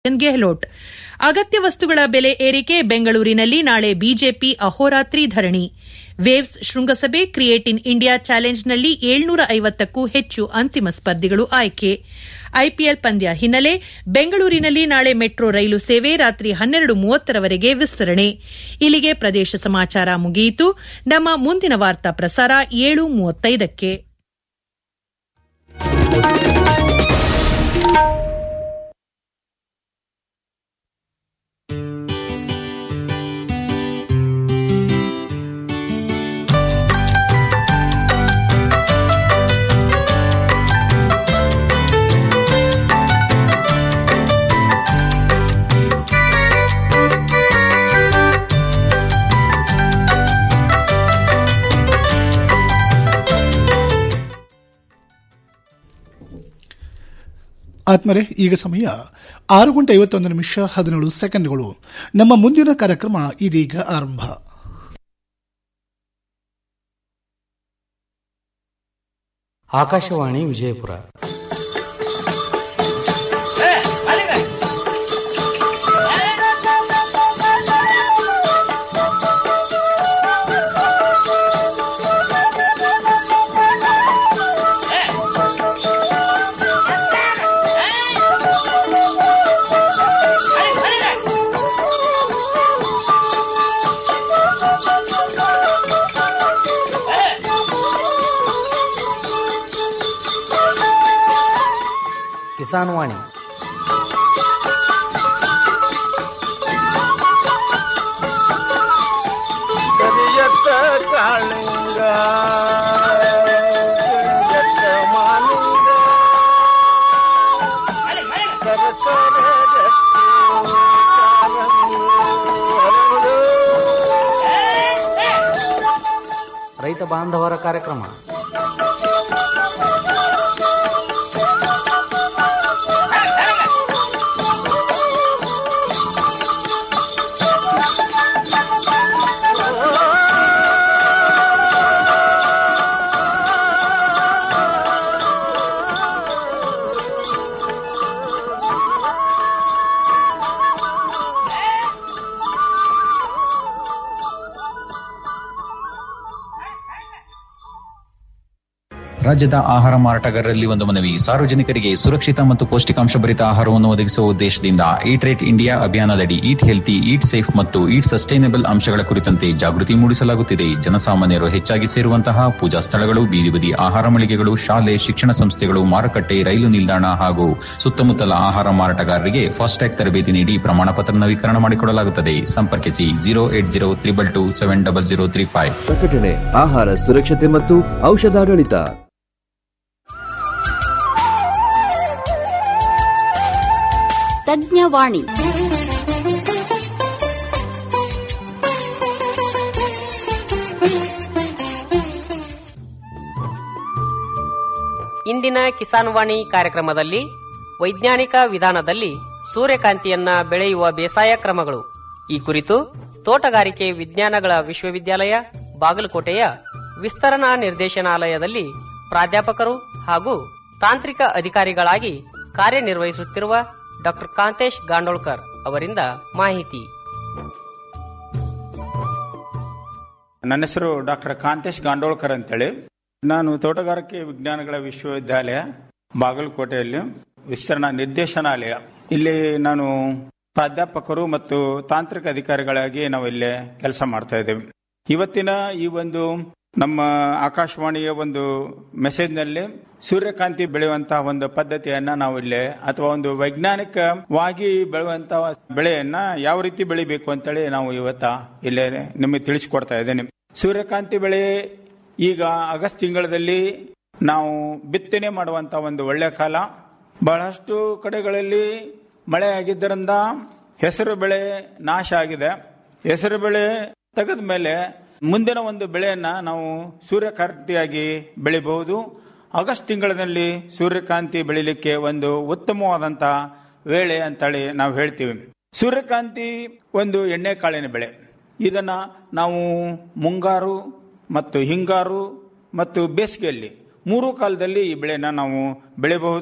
ಗೆಹ್ಲೋಟ್ ಅಗತ್ಯ ವಸ್ತುಗಳ ಬೆಲೆ ಏರಿಕೆ ಬೆಂಗಳೂರಿನಲ್ಲಿ ನಾಳೆ ಬಿಜೆಪಿ ಅಹೋರಾತ್ರಿ ಧರಣಿ ವೇವ್ಸ್ ಶೃಂಗಸಭೆ ಕ್ರಿಯೇಟ್ ಇನ್ ಇಂಡಿಯಾ ಚಾಲೆಂಜ್ನಲ್ಲಿ ಏಳ್ನೂರ ಐವತ್ತಕ್ಕೂ ಹೆಚ್ಚು ಅಂತಿಮ ಸ್ಪರ್ಧಿಗಳು ಆಯ್ಕೆ ಐಪಿಎಲ್ ಪಂದ್ಯ ಹಿನ್ನೆಲೆ ಬೆಂಗಳೂರಿನಲ್ಲಿ ನಾಳೆ ಮೆಟ್ರೋ ರೈಲು ಸೇವೆ ರಾತ್ರಿ ಹನ್ನೆರಡು ಮೂವತ್ತರವರೆಗೆ ವಿಸ್ತರಣೆ ಇಲ್ಲಿಗೆ ಪ್ರದೇಶ ಸಮಾಚಾರ ಮುಗಿಯಿತು ನಮ್ಮ ಮುಂದಿನ ವಾರ್ತಾ ಪ್ರಸಾರ ಏಳು ಮೂವತ್ತೈದಕ್ಕೆ ಆತ್ಮರೆ ಈಗ ಸಮಯ ಆರು ಗಂಟೆ ಐವತ್ತೊಂದು ನಿಮಿಷ ಹದಿನೇಳು ಸೆಕೆಂಡ್ಗಳು ನಮ್ಮ ಮುಂದಿನ ಕಾರ್ಯಕ್ರಮ ಇದೀಗ ಆರಂಭ ಆಕಾಶವಾಣಿ ವಿಜಯಪುರ ಕಿಸಾನ್ ವಾಣಿ ಕರಿಯತ್ತ ಕಾಳಿಂಗ ಕರಿಯತ್ತ ಮಾಲಿಂಗ ಸರಸರ ಗಟ್ಟಿ ಕಾಲಂಗಿ ಹರಳು. ರೈತ ಬಾಂಧವರ ಕಾರ್ಯಕ್ರಮ ರಾಜ್ಯದ ಆಹಾರ ಮಾರಾಟಗಾರರಲ್ಲಿ ಒಂದು ಮನವಿ ಸಾರ್ವಜನಿಕರಿಗೆ ಸುರಕ್ಷಿತ ಮತ್ತು ಪೌಷ್ಟಿಕಾಂಶ ಭರಿತ ಆಹಾರವನ್ನು ಒದಗಿಸುವ ಉದ್ದೇಶದಿಂದ ಈಟ್ ರೇಟ್ ಇಂಡಿಯಾ ಅಭಿಯಾನದಡಿ ಈಟ್ ಹೆಲ್ತಿ ಈಟ್ ಸೇಫ್ ಮತ್ತು ಈಟ್ ಸಸ್ಟೈನಬಲ್ ಅಂಶಗಳ ಕುರಿತಂತೆ ಜಾಗೃತಿ ಮೂಡಿಸಲಾಗುತ್ತಿದೆ ಜನಸಾಮಾನ್ಯರು ಹೆಚ್ಚಾಗಿ ಸೇರುವಂತಹ ಪೂಜಾ ಸ್ಥಳಗಳು ಬೀದಿ ಬದಿ ಆಹಾರ ಮಳಿಗೆಗಳು ಶಾಲೆ ಶಿಕ್ಷಣ ಸಂಸ್ಥೆಗಳು ಮಾರುಕಟ್ಟೆ ರೈಲು ನಿಲ್ದಾಣ ಹಾಗೂ ಸುತ್ತಮುತ್ತಲ ಆಹಾರ ಮಾರಾಟಗಾರರಿಗೆ ಫಾಸ್ಟ್ಯಾಗ್ ತರಬೇತಿ ನೀಡಿ ಪ್ರಮಾಣ ಪತ್ರ ನವೀಕರಣ ಮಾಡಿಕೊಡಲಾಗುತ್ತದೆ ಸಂಪರ್ಕಿಸಿ zero eight zero triple two seven double zero three five ಪ್ರಕಟಣೆ ಆಹಾರ ಸುರಕ್ಷತೆ ಮತ್ತು ಔಷಧಾಡಳಿತ ತಜ್ಞವಾಣಿ ಇಂದಿನ ಕಿಸಾನ್ ವಾಣಿ ಕಾರ್ಯಕ್ರಮದಲ್ಲಿ ವೈಜ್ಞಾನಿಕ ವಿಧಾನದಲ್ಲಿ ಸೂರ್ಯಕಾಂತಿಯನ್ನ ಬೆಳೆಯುವ ಬೇಸಾಯ ಕ್ರಮಗಳು ಈ ಕುರಿತು ತೋಟಗಾರಿಕೆ ವಿಜ್ಞಾನಗಳ ವಿಶ್ವವಿದ್ಯಾಲಯ ಬಾಗಲಕೋಟೆಯ ವಿಸ್ತರಣಾ ನಿರ್ದೇಶನಾಲಯದಲ್ಲಿ ಪ್ರಾಧ್ಯಾಪಕರು ಹಾಗೂ ತಾಂತ್ರಿಕ ಅಧಿಕಾರಿಗಳಾಗಿ ಕಾರ್ಯನಿರ್ವಹಿಸುತ್ತಿರುವ ಡಾಕ್ಟರ್ ಕಾಂತೇಶ್ ಗಾಂಡೋಳ್ಕರ್ ಅವರಿಂದ ಮಾಹಿತಿ ನನ್ನ ಹೆಸರು ಡಾಕ್ಟರ್ ಕಾಂತೇಶ್ ಗಾಂಡೋಳ್ಕರ್ ಅಂತೇಳಿ ನಾನು ತೋಟಗಾರಿಕೆ ವಿಜ್ಞಾನಗಳ ವಿಶ್ವವಿದ್ಯಾಲಯ ಬಾಗಲಕೋಟೆಯಲ್ಲಿ ವಿಸ್ತರಣಾ ನಿರ್ದೇಶನಾಲಯ ಇಲ್ಲಿ ನಾನು ಪ್ರಾಧ್ಯಾಪಕರು ಮತ್ತು ತಾಂತ್ರಿಕ ಅಧಿಕಾರಿಗಳಾಗಿ ನಾವು ಇಲ್ಲಿ ಕೆಲಸ ಮಾಡ್ತಾ ಇದ್ದೇವೆ ಇವತ್ತಿನ ಈ ಒಂದು ನಮ್ಮ ಆಕಾಶವಾಣಿಯ ಒಂದು ಮೆಸೇಜ್ನಲ್ಲಿ ಸೂರ್ಯಕಾಂತಿ ಬೆಳೆಯುವಂತಹ ಒಂದು ಪದ್ಧತಿಯನ್ನ ನಾವು ಇಲ್ಲಿ ಅಥವಾ ಒಂದು ವೈಜ್ಞಾನಿಕವಾಗಿ ಬೆಳೆಯುವಂತಹ ಬೆಳೆಯನ್ನ ಯಾವ ರೀತಿ ಬೆಳಿಬೇಕು ಅಂತೇಳಿ ನಾವು ಇವತ್ತ ಇಲ್ಲಿ ನಿಮಗೆ ತಿಳಿಸಿಕೊಡ್ತಾ ಇದ್ದೇನೆ ಸೂರ್ಯಕಾಂತಿ ಬೆಳೆ ಈಗ ಆಗಸ್ಟ್ ತಿಂಗಳಲ್ಲಿ ನಾವು ಬಿತ್ತನೆ ಮಾಡುವಂತ ಒಂದು ಒಳ್ಳೆ ಕಾಲ ಬಹಳಷ್ಟು ಕಡೆಗಳಲ್ಲಿ ಮಳೆ ಆಗಿದ್ದರಿಂದ ಹೆಸರು ಬೆಳೆ ನಾಶ ಆಗಿದೆ ಹೆಸರು ಬೆಳೆ ತೆಗೆದ ಮೇಲೆ ಮುಂದಿನ ಒಂದು ಬೆಳೆಯನ್ನ ನಾವು ಸೂರ್ಯಕಾಂತಿಯಾಗಿ ಬೆಳಿಬಹುದು ಆಗಸ್ಟ್ ತಿಂಗಳಿನಲ್ಲಿ ಸೂರ್ಯಕಾಂತಿ ಬೆಳಿಲಿಕ್ಕೆ ಒಂದು ಉತ್ತಮವಾದಂತಹ ವೇಳೆ ಅಂತೇಳಿ ನಾವು ಹೇಳ್ತೀವಿ ಸೂರ್ಯಕಾಂತಿ ಒಂದು ಎಣ್ಣೆ ಕಾಳಿನ ಬೆಳೆ ಇದನ್ನ ನಾವು ಮುಂಗಾರು ಮತ್ತು ಹಿಂಗಾರು ಮತ್ತು ಬೇಸಿಗೆಯಲ್ಲಿ ಮೂರು ಕಾಲದಲ್ಲಿ ಈ ಬೆಳೆನ ನಾವು ಬೆಳೆಯಬಹುದು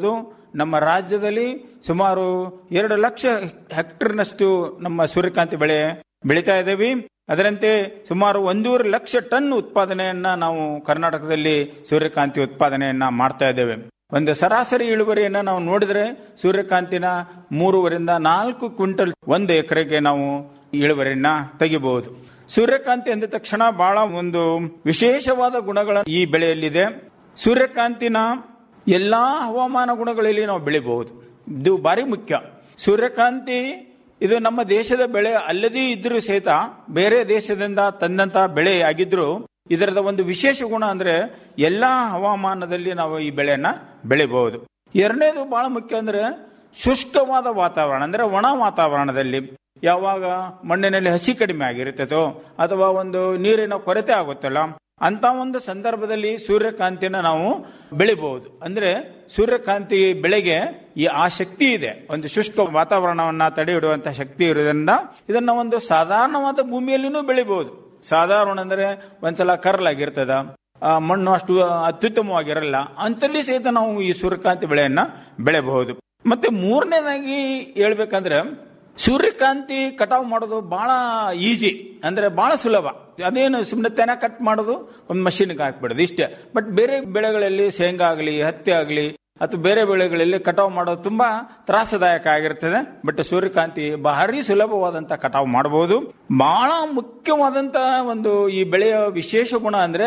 ನಮ್ಮ ರಾಜ್ಯದಲ್ಲಿ ಸುಮಾರು ಎರಡು ಲಕ್ಷ ಹೆಕ್ಟರ್ನಷ್ಟು ನಮ್ಮ ಸೂರ್ಯಕಾಂತಿ ಬೆಳೆ ಬೆಳೀತಾ ಇದ್ದೇವೆ ಅದರಂತೆ ಸುಮಾರು ಒಂದೂವರೆ ಲಕ್ಷ ಟನ್ ಉತ್ಪಾದನೆಯನ್ನ ನಾವು ಕರ್ನಾಟಕದಲ್ಲಿ ಸೂರ್ಯಕಾಂತಿ ಉತ್ಪಾದನೆಯನ್ನ ಮಾಡ್ತಾ ಇದ್ದೇವೆ ಒಂದು ಸರಾಸರಿ ಇಳುವರಿಯನ್ನ ನಾವು ನೋಡಿದ್ರೆ ಸೂರ್ಯಕಾಂತಿನ ಮೂರುವರಿಂದ ನಾಲ್ಕು ಕ್ವಿಂಟಲ್ ಒಂದು ಎಕರೆಗೆ ನಾವು ಇಳುವರಿಯನ್ನ ತೆಗಿಬಹುದು ಸೂರ್ಯಕಾಂತಿ ಅಂದ ತಕ್ಷಣ ಬಹಳ ಒಂದು ವಿಶೇಷವಾದ ಗುಣಗಳ ಈ ಬೆಳೆಯಲ್ಲಿದೆ ಸೂರ್ಯಕಾಂತಿನ ಎಲ್ಲಾ ಹವಾಮಾನ ಗುಣಗಳಲ್ಲಿ ನಾವು ಬೆಳಿಬಹುದು ಇದು ಭಾರಿ ಮುಖ್ಯ ಸೂರ್ಯಕಾಂತಿ ಇದು ನಮ್ಮ ದೇಶದ ಬೆಳೆ ಅಲ್ಲದೇ ಇದ್ರೂ ಸಹಿತ ಬೇರೆ ದೇಶದಿಂದ ತಂದಂತ ಬೆಳೆ ಆಗಿದ್ರು ಇದರದ ಒಂದು ವಿಶೇಷ ಗುಣ ಅಂದ್ರೆ ಎಲ್ಲಾ ಹವಾಮಾನದಲ್ಲಿ ನಾವು ಈ ಬೆಳೆಯನ್ನ ಬೆಳಿಬಹುದು ಎರಡನೇದು ಬಹಳ ಮುಖ್ಯ ಅಂದ್ರೆ ಶುಷ್ಕವಾದ ವಾತಾವರಣ ಅಂದ್ರೆ ಒಣ ವಾತಾವರಣದಲ್ಲಿ ಯಾವಾಗ ಮಣ್ಣಿನಲ್ಲಿ ಹಸಿ ಕಡಿಮೆ ಆಗಿರುತ್ತದೋ ಅಥವಾ ಒಂದು ನೀರಿನ ಕೊರತೆ ಆಗುತ್ತಲ್ಲ ಅಂತ ಒಂದು ಸಂದರ್ಭದಲ್ಲಿ ಸೂರ್ಯಕಾಂತಿನ ನಾವು ಬೆಳಿಬಹುದು ಅಂದ್ರೆ ಸೂರ್ಯಕಾಂತಿ ಬೆಳೆಗೆ ಈ ಆ ಶಕ್ತಿ ಇದೆ ಒಂದು ಶುಷ್ಕ ವಾತಾವರಣವನ್ನ ತಡೆ ಹಿಡುವಂತ ಶಕ್ತಿ ಇರೋದ್ರಿಂದ ಇದನ್ನ ಒಂದು ಸಾಧಾರಣವಾದ ಭೂಮಿಯಲ್ಲಿನೂ ಬೆಳಿಬಹುದು ಸಾಧಾರಣ ಅಂದ್ರೆ ಒಂದ್ಸಲ ಕರ್ಲಾಗಿರ್ತದ ಆ ಮಣ್ಣು ಅಷ್ಟು ಅತ್ಯುತ್ತಮವಾಗಿರಲ್ಲ ಅಂತಲ್ಲಿ ಸಹಿತ ನಾವು ಈ ಸೂರ್ಯಕಾಂತಿ ಬೆಳೆಯನ್ನ ಬೆಳೆಬಹುದು ಮತ್ತೆ ಮೂರನೇದಾಗಿ ಹೇಳ್ಬೇಕಂದ್ರೆ ಸೂರ್ಯಕಾಂತಿ ಕಟಾವು ಮಾಡೋದು ಬಹಳ ಈಜಿ ಅಂದ್ರೆ ಬಹಳ ಸುಲಭ ಅದೇನು ಸುಮ್ಮನೆ ತೆನ ಕಟ್ ಮಾಡೋದು ಒಂದು ಮಷೀನ್ಗೆ ಹಾಕ್ಬಿಡೋದು ಇಷ್ಟೇ ಬಟ್ ಬೇರೆ ಬೆಳೆಗಳಲ್ಲಿ ಶೇಂಗಾ ಆಗಲಿ ಹತ್ತಿ ಆಗಲಿ ಅಥವಾ ಬೇರೆ ಬೆಳೆಗಳಲ್ಲಿ ಕಟಾವು ಮಾಡೋದು ತುಂಬಾ ತ್ರಾಸದಾಯಕ ಆಗಿರ್ತದೆ ಬಟ್ ಸೂರ್ಯಕಾಂತಿ ಭಾರಿ ಸುಲಭವಾದಂತ ಕಟಾವು ಮಾಡಬಹುದು ಬಹಳ ಮುಖ್ಯವಾದಂತ ಒಂದು ಈ ಬೆಳೆಯ ವಿಶೇಷ ಗುಣ ಅಂದ್ರೆ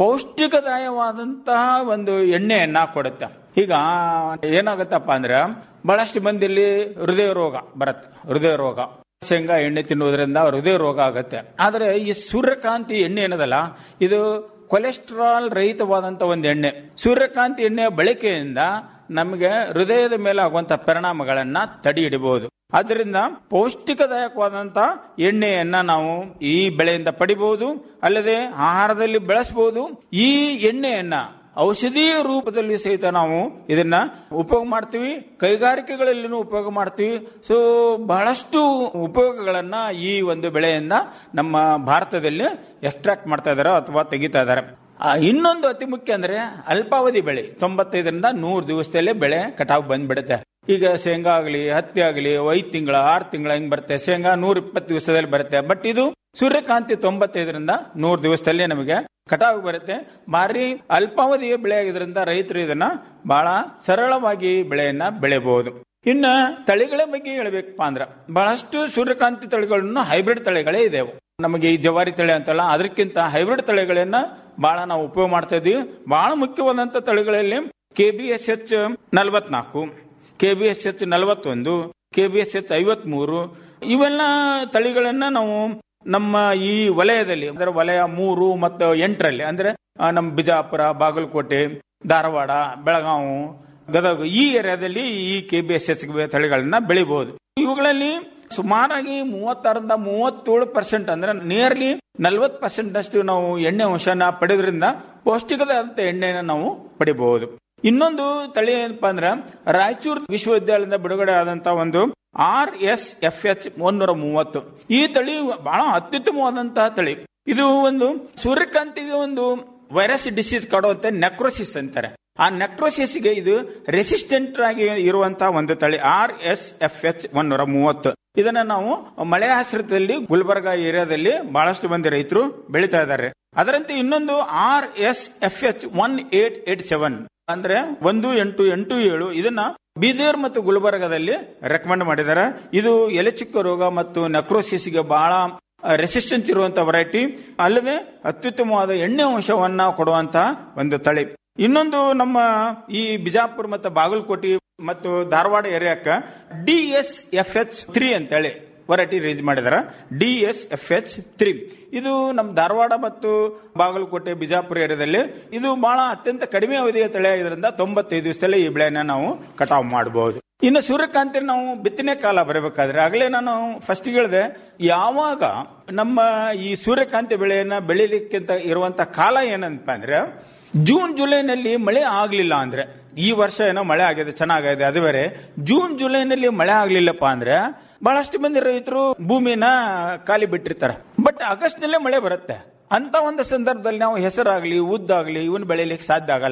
ಪೌಷ್ಟಿಕದಾಯವಾದಂತಹ ಒಂದು ಎಣ್ಣೆಯನ್ನ ಕೊಡುತ್ತೆ ಈಗ ಏನಾಗುತ್ತಪ್ಪ ಅಂದ್ರೆ ಬಹಳಷ್ಟು ಮಂದಿಯಲ್ಲಿ ಹೃದಯ ರೋಗ ಬರುತ್ತೆ ಹೃದಯ ರೋಗ ಶೇಂಗಾ ಎಣ್ಣೆ ತಿನ್ನುವುದರಿಂದ ಹೃದಯ ರೋಗ ಆಗುತ್ತೆ ಆದ್ರೆ ಈ ಸೂರ್ಯಕಾಂತಿ ಎಣ್ಣೆ ಏನದಲ್ಲ ಇದು ಕೊಲೆಸ್ಟ್ರಾಲ್ ರಹಿತವಾದಂತ ಒಂದು ಎಣ್ಣೆ ಸೂರ್ಯಕಾಂತಿ ಎಣ್ಣೆಯ ಬಳಕೆಯಿಂದ ನಮಗೆ ಹೃದಯದ ಮೇಲೆ ಆಗುವಂತ ಪರಿಣಾಮಗಳನ್ನ ತಡೆ ಹಿಡಿಬಹುದು ಆದ್ದರಿಂದ ಪೌಷ್ಟಿಕದಾಯಕವಾದಂತ ಎಣ್ಣೆಯನ್ನ ನಾವು ಈ ಬೆಳೆಯಿಂದ ಪಡಿಬಹುದು ಅಲ್ಲದೆ ಆಹಾರದಲ್ಲಿ ಬೆಳೆಸಬಹುದು ಈ ಎಣ್ಣೆಯನ್ನ ಔಷಧೀಯ ರೂಪದಲ್ಲಿ ಸಹಿತ ನಾವು ಇದನ್ನ ಉಪಯೋಗ ಮಾಡ್ತೀವಿ ಕೈಗಾರಿಕೆಗಳಲ್ಲಿನೂ ಉಪಯೋಗ ಮಾಡ್ತೀವಿ ಸೊ ಬಹಳಷ್ಟು ಉಪಯೋಗಗಳನ್ನ ಈ ಒಂದು ಬೆಳೆಯಿಂದ ನಮ್ಮ ಭಾರತದಲ್ಲಿ ಎಕ್ಸ್ಟ್ರಾಕ್ಟ್ ಮಾಡ್ತಾ ಇದಾರೆ ಅಥವಾ ತೆಗಿತಾ ಇದಾರೆ ಆ, ಇನ್ನೊಂದು ಅತಿ ಮುಖ್ಯ ಅಂದ್ರೆ ಅಲ್ಪಾವಧಿ ಬೆಳೆ ತೊಂಬತ್ತೈದರಿಂದ ನೂರು ದಿವಸದಲ್ಲೇ ಬೆಳೆ ಕಟಾವು ಬಂದ್ಬಿಡುತ್ತೆ ಈಗ ಶೇಂಗಾ ಆಗಲಿ ಹತ್ತಿ ಆಗಲಿ ಐದು ತಿಂಗಳ ಆರು ತಿಂಗಳ ಹಿಂಗ್ ಬರುತ್ತೆ ಶೇಂಗಾ ನೂರ ಇಪ್ಪತ್ತು ದಿವಸದಲ್ಲಿ ಬರುತ್ತೆ ಬಟ್ ಇದು ಸೂರ್ಯಕಾಂತಿ ತೊಂಬತ್ತೈದರಿಂದ ನೂರು ದಿವಸದಲ್ಲಿ ನಮಗೆ ಕಟಾವು ಬರುತ್ತೆ ಭಾರಿ ಅಲ್ಪಾವಧಿಯ ಬೆಳೆ ಆಗಿದ್ರಿಂದ ರೈತರು ಇದನ್ನ ಬಹಳ ಸರಳವಾಗಿ ಬೆಳೆಯನ್ನ ಬೆಳೆಯಬಹುದು ಇನ್ನ ತಳಿಗಳ ಬಗ್ಗೆ ಹೇಳ್ಬೇಕಪ್ಪ ಅಂದ್ರ ಬಹಳಷ್ಟು ಸೂರ್ಯಕಾಂತಿ ತಳಿಗಳನ್ನು ಹೈಬ್ರಿಡ್ ತಳಿಗಳೇ ಇದಾವೆ ನಮಗೆ ಈ ಜವಾರಿ ತಳಿ ಅಂತಲ್ಲ ಅದಕ್ಕಿಂತ ಹೈಬ್ರಿಡ್ ತಳಿಗಳನ್ನ ಬಹಳ ನಾವು ಉಪಯೋಗ ಮಾಡ್ತಾ ಇದೀವಿ ಬಹಳ ಮುಖ್ಯವಾದಂತ ತಳಿಗಳಲ್ಲಿ ಕೆ ಬಿ ಎಸ್ ಎಚ್ ನಲವತ್ನಾಲ್ಕು ಕೆ ಬಿ ಎಸ್ ಎಚ್ ನಲವತ್ತೊಂದು ಕೆ ಬಿ ಎಸ್ ಎಚ್ ಐವತ್ಮೂರು ಇವೆಲ್ಲ ತಳಿಗಳನ್ನ ನಾವು ನಮ್ಮ ಈ ವಲಯದಲ್ಲಿ ಅಂದ್ರೆ ವಲಯ ಮೂರು ಮತ್ತು ಎಂಟರಲ್ಲಿ ಅಂದ್ರೆ ಆ, ನಮ್ಮ ಬಿಜಾಪುರ ಬಾಗಲಕೋಟೆ ಧಾರವಾಡ ಬೆಳಗಾವಿ ಗದಗ ಈ ಏರಿಯಾದಲ್ಲಿ ಈ ಕೆ ಬಿ ಎಸ್ ಎಸ್ ತಳಿಗಳನ್ನ ಬೆಳಿಬಹುದು ಇವುಗಳಲ್ಲಿ ಸುಮಾರಾಗಿ ಮೂವತ್ತಾರರಿಂದ ಮೂವತ್ತೇಳು ಪರ್ಸೆಂಟ್ ಅಂದ್ರೆ ನಿಯರ್ಲಿ ನಲ್ವತ್ ಪರ್ಸೆಂಟ್ ಅಷ್ಟು ನಾವು ಎಣ್ಣೆ ಅಂಶನ ಪಡೆದ್ರಿಂದ ಪೌಷ್ಟಿಕದಾದಂತ ಎಣ್ಣೆನ ನಾವು ಪಡಿಬಹುದು ಇನ್ನೊಂದು ತಳಿ ಏನಪ್ಪಾ ಅಂದ್ರೆ ರಾಯಚೂರು ವಿಶ್ವವಿದ್ಯಾಲಯದಿಂದ ಬಿಡುಗಡೆ ಆದಂತ ಒಂದು ಆರ್ ಎಸ್ ಎಫ್ ಎಚ್ ಒಂದೂರ ಮೂವತ್ತು ಈ ತಳಿ ಬಹಳ ಅತ್ಯುತ್ತಮವಾದಂತಹ ತಳಿ ಇದು ಒಂದು ಸೂರ್ಯಕಾಂತಿಗೆ ಒಂದು ವೈರಸ್ ಡಿಸೀಸ್ ಕಾಡುವಂತೆ ನೆಕ್ರೋಸಿಸ್ ಅಂತಾರೆ ಆ ನೆಕ್ರೋಸಿಸ್ಗೆ ಇದು ರೆಸಿಸ್ಟೆಂಟ್ ಆಗಿ ಇರುವಂತಹ ಒಂದು ತಳಿ ಆರ್ ಎಸ್ ಎಫ್ ಎಚ್ ಒಂದೂರ ಮೂವತ್ತು ಇದನ್ನ ನಾವು ಮಳೆ ಆಶ್ರಿತದಲ್ಲಿ ಗುಲ್ಬರ್ಗಾ ಏರಿಯಾದಲ್ಲಿ ಬಹಳಷ್ಟು ಮಂದಿ ರೈತರು ಬೆಳೀತಾ ಇದ್ದಾರೆ ಅದರಂತೆ ಇನ್ನೊಂದು R S F H one eight eight seven ಅಂದ್ರೆ ಒಂದು ಎಂಟು ಎಂಟು ಏಳು ಇದನ್ನ ಬೀದರ್ ಮತ್ತು ಗುಲ್ಬರ್ಗಾದಲ್ಲಿ ರೆಕಮೆಂಡ್ ಮಾಡಿದ್ದಾರೆ ಇದು ಎಲೆಚುಕ್ಕ ರೋಗ ಮತ್ತು ನೆಕ್ರೋಸಿಸ್ಗೆ ಬಹಳ ರೆಸಿಸ್ಟೆನ್ಸ್ ಇರುವಂತಹ ವೆರೈಟಿ ಅಲ್ಲದೆ ಅತ್ಯುತ್ತಮವಾದ ಎಣ್ಣೆ ಅಂಶವನ್ನ ಕೊಡುವಂತಹ ಒಂದು ತಳಿ ಇನ್ನೊಂದು ನಮ್ಮ ಈ ಬಿಜಾಪುರ ಮತ್ತು ಬಾಗಲಕೋಟೆ ಮತ್ತು ಧಾರವಾಡ ಏರಿಯಾಕ್ಕ D S F H three ಅಂತೇಳಿ ವೆರೈಟಿ ರಿಲೀಸ್ ಮಾಡಿದಾರ D S F H three ಇದು ನಮ್ಮ ಧಾರವಾಡ ಮತ್ತು ಬಾಗಲಕೋಟೆ ಬಿಜಾಪುರ ಏರಿಯಾದಲ್ಲಿ ಇದು ಬಹಳ ಅತ್ಯಂತ ಕಡಿಮೆ ಅವಧಿಯ ತಳಿ ಆಗಿದ್ರಿಂದ ತೊಂಬತ್ತೈದು ದಿವಸದಲ್ಲಿ ಈ ಬೆಳೆಯನ್ನ ನಾವು ಕಟಾವು ಮಾಡಬಹುದು ಇನ್ನು ಸೂರ್ಯಕಾಂತಿ ನಾವು ಬಿತ್ತನೆ ಕಾಲ ಬರಬೇಕಾದ್ರೆ ಆಗಲೇ ನಾನು ಫಸ್ಟ್ ಹೇಳಿದೆ ಯಾವಾಗ ನಮ್ಮ ಈ ಸೂರ್ಯಕಾಂತಿ ಬೆಳೆಯನ್ನ ಬೆಳಿಲಿಕ್ಕಿಂತ ಇರುವಂತ ಕಾಲ ಏನಂತ ಅಂದ್ರೆ ಜೂನ್ ಜುಲೈನಲ್ಲಿ ಮಳೆ ಆಗ್ಲಿಲ್ಲ ಅಂದ್ರೆ ಈ ವರ್ಷ ಏನೋ ಮಳೆ ಆಗಿದೆ ಚೆನ್ನಾಗಿದೆ ಅದು ಬೇರೆ ಜೂನ್ ಜುಲೈನಲ್ಲಿ ಮಳೆ ಆಗ್ಲಿಲ್ಲಪ್ಪ ಅಂದ್ರೆ ಬಹಳಷ್ಟು ಮಂದಿ ರೈತರು ಭೂಮಿನ ಖಾಲಿ ಬಿಟ್ಟಿರ್ತಾರೆ ಬಟ್ ಆಗಸ್ಟ್ ನಲ್ಲೇ ಮಳೆ ಬರುತ್ತೆ ಅಂತ ಒಂದು ಸಂದರ್ಭದಲ್ಲಿ ನಾವು ಹೆಸರಾಗ್ಲಿ ಉದ್ದಾಗ್ಲಿ ಇವನ್ ಬೆಳಿಲಿಕ್ಕೆ ಸಾಧ್ಯ ಆಗಲ್ಲ